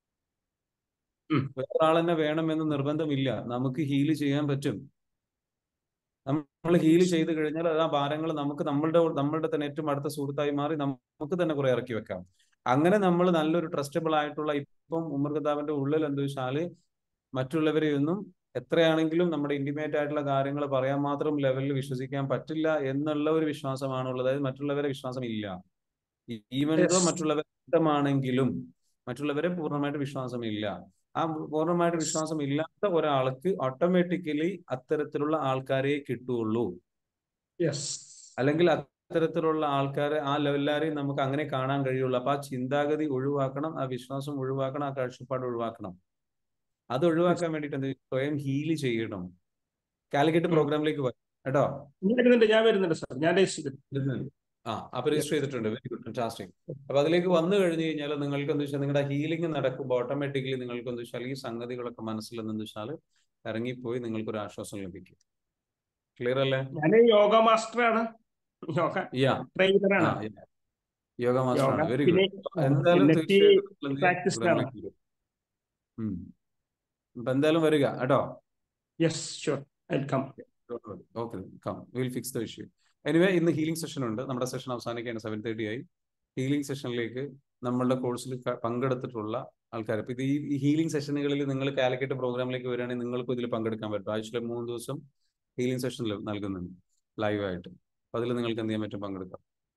ഉം. വേറെ ആൾ തന്നെ വേണമെന്ന് നിർബന്ധമില്ല നമുക്ക് ഹീൽ ചെയ്യാൻ പറ്റും നമ്മൾ ഹീൽ ചെയ്ത് കഴിഞ്ഞാൽ ആ ഭാരങ്ങൾ നമുക്ക് നമ്മളുടെ നമ്മളുടെ തന്നെ ഏറ്റവും അടുത്ത സുഹൃത്തായി മാറി നമുക്ക് തന്നെ കുറെ ഇറക്കി വെക്കാം അങ്ങനെ നമ്മൾ നല്ലൊരു ട്രസ്റ്റബിൾ ആയിട്ടുള്ള ഇപ്പം ഉമർ ഖത്താബിന്റെ ഉള്ളിൽ എന്താ വെച്ചാല് മറ്റുള്ളവരെ ഒന്നും എത്രയാണെങ്കിലും നമ്മുടെ ഇന്റിമേറ്റ് ആയിട്ടുള്ള കാര്യങ്ങൾ പറയാൻ മാത്രം ലെവലിൽ വിശ്വസിക്കാൻ പറ്റില്ല എന്നുള്ള ഒരു വിശ്വാസമാണുള്ളത് അതായത് മറ്റുള്ളവരെ വിശ്വാസം ഇല്ല ഈവൻ Yes. ദോ മറ്റുള്ളവരെ ഇഷ്ടമാണെങ്കിലും മറ്റുള്ളവരെ പൂർണ്ണമായിട്ട് വിശ്വാസമില്ല ആ പൂർണ്ണമായിട്ട് വിശ്വാസം ഇല്ലാത്ത ഒരാൾക്ക് ഓട്ടോമാറ്റിക്കലി അത്തരത്തിലുള്ള ആൾക്കാരെ കിട്ടുള്ളൂ യെസ് അല്ലെങ്കിൽ അത്തരത്തിലുള്ള ആൾക്കാരെ ആ എല്ലാവരെയും നമുക്ക് അങ്ങനെ കാണാൻ കഴിയുള്ളൂ അപ്പൊ ആ ചിന്താഗതി ഒഴിവാക്കണം ആ വിശ്വാസം ഒഴിവാക്കണം ആ കാഴ്ചപ്പാട് ഒഴിവാക്കണം അത് ഒഴിവാക്കാൻ വേണ്ടിയിട്ട് എന്ത് ചെയ്യും? സ്വയം ഹീൽ ചെയ്യണം കാലിക്കറ്റ് ഉം. പ്രോഗ്രാമിലേക്ക് വരാം കേട്ടോ ഞാൻ വരുന്നുണ്ട് ഞാൻ വരുന്നുണ്ട് സാർ ഞാൻ രജിസ്റ്റർ ചെയ്തു ഇരുന്നുണ്ട്. ആ അപ്പൊ രജിസ്റ്റർ ചെയ്തിട്ടുണ്ട് വെരി ഗുഡ് ഫാന്റാസ്റ്റിക് അപ്പൊ അതിലേക്ക് വന്നു കഴിഞ്ഞു കഴിഞ്ഞാൽ നിങ്ങൾക്ക് എന്താ വെച്ചാൽ നിങ്ങളുടെ ഹീലിംഗ് നടക്കുമ്പോൾ ഓട്ടോമാറ്റിക്കലി നിങ്ങൾക്ക് എന്താ വെച്ചാൽ ഈ സംഗതികളൊക്കെ മനസ്സിൽ എന്താ വെച്ചാൽ ഇറങ്ങിപ്പോയി നിങ്ങൾക്ക് ഒരു ആശ്വാസം ലഭിക്കും ക്ലിയർ അല്ലേ ഞാൻ യോഗ മാസ്റ്റർ ആണ് യോഗ യാ ട്രെയിനർ ആ ആണ് yeah. യോഗ മാസ്റ്റർ യോഗ ആണ് വെരി പിന്നെ ഗുഡ് എന്തായാലും എൻ എഫ് ടി തീർച്ചയായിട്ടും നിങ്ങൾ എന്ത് ചെയ്യും? പ്രാക്ടീസ്ഡ് ആണ് പ്രോഗ്രാമിലേക്ക് വരും. ഉം. അപ്പൊ എന്തായാലും വരിക കേട്ടോ yes sure welcome okay come will fix the issue anyway ഇന്ന് ഹീലിംഗ് സെഷൻ ഉണ്ട് നമ്മുടെ സെഷൻ അവസാനിക്കാൻ സെവൻ തേർട്ടി ആയി ഹീലിംഗ് സെഷനിലേക്ക് നമ്മളുടെ കോഴ്സിൽ പങ്കെടുത്തിട്ടുള്ള ആൾക്കാർ ഇപ്പൊ ഇത് ഈ ഹീലിംഗ് സെഷനുകളിൽ നിങ്ങൾ കാലിക്കറ്റ് പ്രോഗ്രാമിലേക്ക് വരികയാണെങ്കിൽ നിങ്ങൾക്കും ഇതിൽ പങ്കെടുക്കാൻ പറ്റും ആഴ്ചയിലെ മൂന്ന് ദിവസം ഹീലിംഗ് സെഷൻ നൽകുന്നുണ്ട് ലൈവായിട്ട് അപ്പൊ അതിൽ നിങ്ങൾക്ക് എന്ത് ചെയ്യാൻ പറ്റും പങ്കെടുക്കാം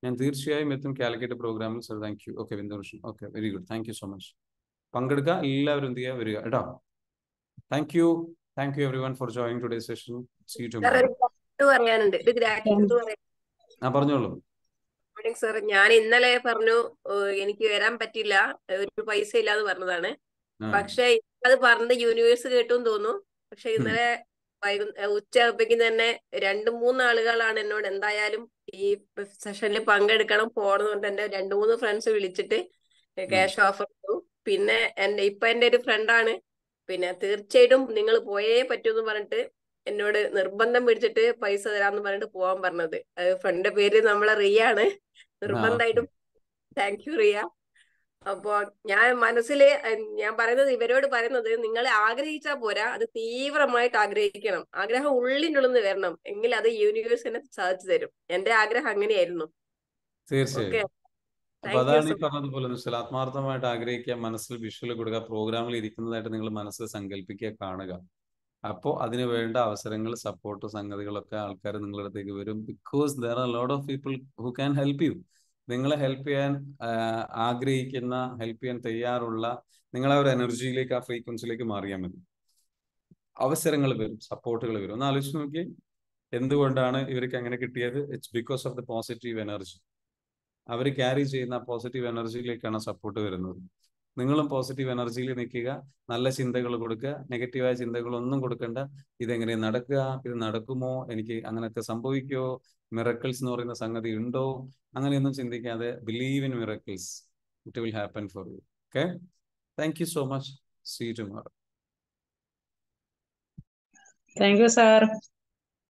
ഞാൻ തീർച്ചയായും എത്തും കാലിക്കറ്റ് പ്രോഗ്രാമിൽ sir thank you okay Bindukrishnan okay very good thank you so much പങ്കെടുക്കുക എല്ലാവരും എന്ത് ചെയ്യുക വരിക കേട്ടോ thank you thank you everyone for join today session see to sir ഒരു ഇത് പറയാനുണ്ട് ഒരു ഗ്രാറ്റിറ്റ്യൂഡ് പറയാൻ ആ പറഞ്ഞോളൂ മോർണിംഗ് സാർ ഞാൻ ഇന്നലെ പറഞ്ഞു ഏഹ് എനിക്ക് വരാൻ പറ്റില്ല ഒരു പൈസ ഇല്ലാന്ന് പറഞ്ഞതാണ് ആ, പക്ഷെ അത് പറഞ്ഞത് യൂണിവേഴ്സ് കേട്ടു എന്ന് തോന്നുന്നു പക്ഷെ ഇന്നലെ വൈകു ഉച്ചയാകുമ്പോഴേക്കും തന്നെ രണ്ട് മൂന്ന് ആളുകളാണ് എന്നോട് എന്തായാലും ഈ സെഷനിൽ പങ്കെടുക്കണം പോകണം കൊണ്ട് എന്റെ രണ്ട് മൂന്ന് ഫ്രണ്ട്സ് വിളിച്ചിട്ട് ക്യാഷ് ഓഫർ ചെയ്തു പിന്നെ എന്റെ ഇപ്പൊ എന്റെ ഒരു ഫ്രണ്ടാണ് പിന്നെ തീർച്ചയായിട്ടും നിങ്ങൾ പോയേ പറ്റൂ എന്ന് പറഞ്ഞിട്ട് എന്നോട് നിർബന്ധം പിടിച്ചിട്ട് പൈസ തരാന്ന് പറഞ്ഞിട്ട് പോവാൻ പറഞ്ഞത് ഫ്രണ്ട് പേര് നമ്മളെ റിയ ആണ് നിർബന്ധമായിട്ടും താങ്ക് യു റിയ അപ്പോ ഞാൻ മനസ്സില് അഹ് ഞാൻ പറയുന്നത് ഇവരോട് പറയുന്നത് നിങ്ങൾ ആഗ്രഹിച്ചാൽ പോരാ അത് തീവ്രമായിട്ട് ആഗ്രഹിക്കണം ആഗ്രഹം ഉള്ളിനുള്ളിൽ നിന്ന് വരണം എങ്കിൽ അത് യൂണിവേഴ്സ് തന്നെ സാധിച്ചു തരും എന്റെ ആഗ്രഹം അങ്ങനെയായിരുന്നു ഓക്കെ തീർച്ചയായും അപ്പൊ താങ്ക് യു അതാണ് ഈ സോ പറഞ്ഞതുപോലെ നിശ്ചല ആത്മാർത്ഥമായിട്ട് ആഗ്രഹിക്കുക മനസ്സിൽ വിഷ്വൽ കൊടുക്കുക പ്രോഗ്രാമിൽ ഇരിക്കുന്നതായിട്ട് നിങ്ങൾ മനസ്സിൽ സങ്കല്പിക്കുക കാണുക അപ്പോൾ അതിന് വേണ്ട അവസരങ്ങൾ സപ്പോർട്ട് സംഗതികളൊക്കെ ആൾക്കാർ നിങ്ങളുടെ അടുത്തേക്ക് വരും because there are lot of people who can help you നിങ്ങളെ ഹെൽപ്പ് ചെയ്യാൻ ആഹ്, ആഗ്രഹിക്കുന്ന ഹെൽപ്പ് ചെയ്യാൻ തയ്യാറുള്ള നിങ്ങളെ ഒരു എനർജിയിലേക്ക് ആ ഫ്രീക്വൻസിയിലേക്ക് മാറിയാൽ മതി അവസരങ്ങൾ വരും സപ്പോർട്ടുകൾ വരും ഒന്ന് ആലോചിച്ച് നോക്കി എന്തുകൊണ്ടാണ് ഇവർക്ക് അങ്ങനെ കിട്ടിയത് it's because of the positive energy അവർ ക്യാരി ചെയ്യുന്ന പോസിറ്റീവ് എനർജിയിലേക്കാണ് സപ്പോർട്ട് വരുന്നത് നിങ്ങളും പോസിറ്റീവ് എനർജിയിൽ നിൽക്കുക നല്ല ചിന്തകൾ കൊടുക്കുക നെഗറ്റീവായ ചിന്തകളൊന്നും കൊടുക്കണ്ട ഇതെങ്ങനെ നടക്കുക ഇത് നടക്കുമോ എനിക്ക് അങ്ങനെയൊക്കെ സംഭവിക്കുമോ മിറക്കിൾസ് എന്ന് പറയുന്ന സംഗതി ഉണ്ടോ അങ്ങനെയൊന്നും ചിന്തിക്കാതെ believe in miracles it will happen for you okay thank you so much see tomorrow thank you sir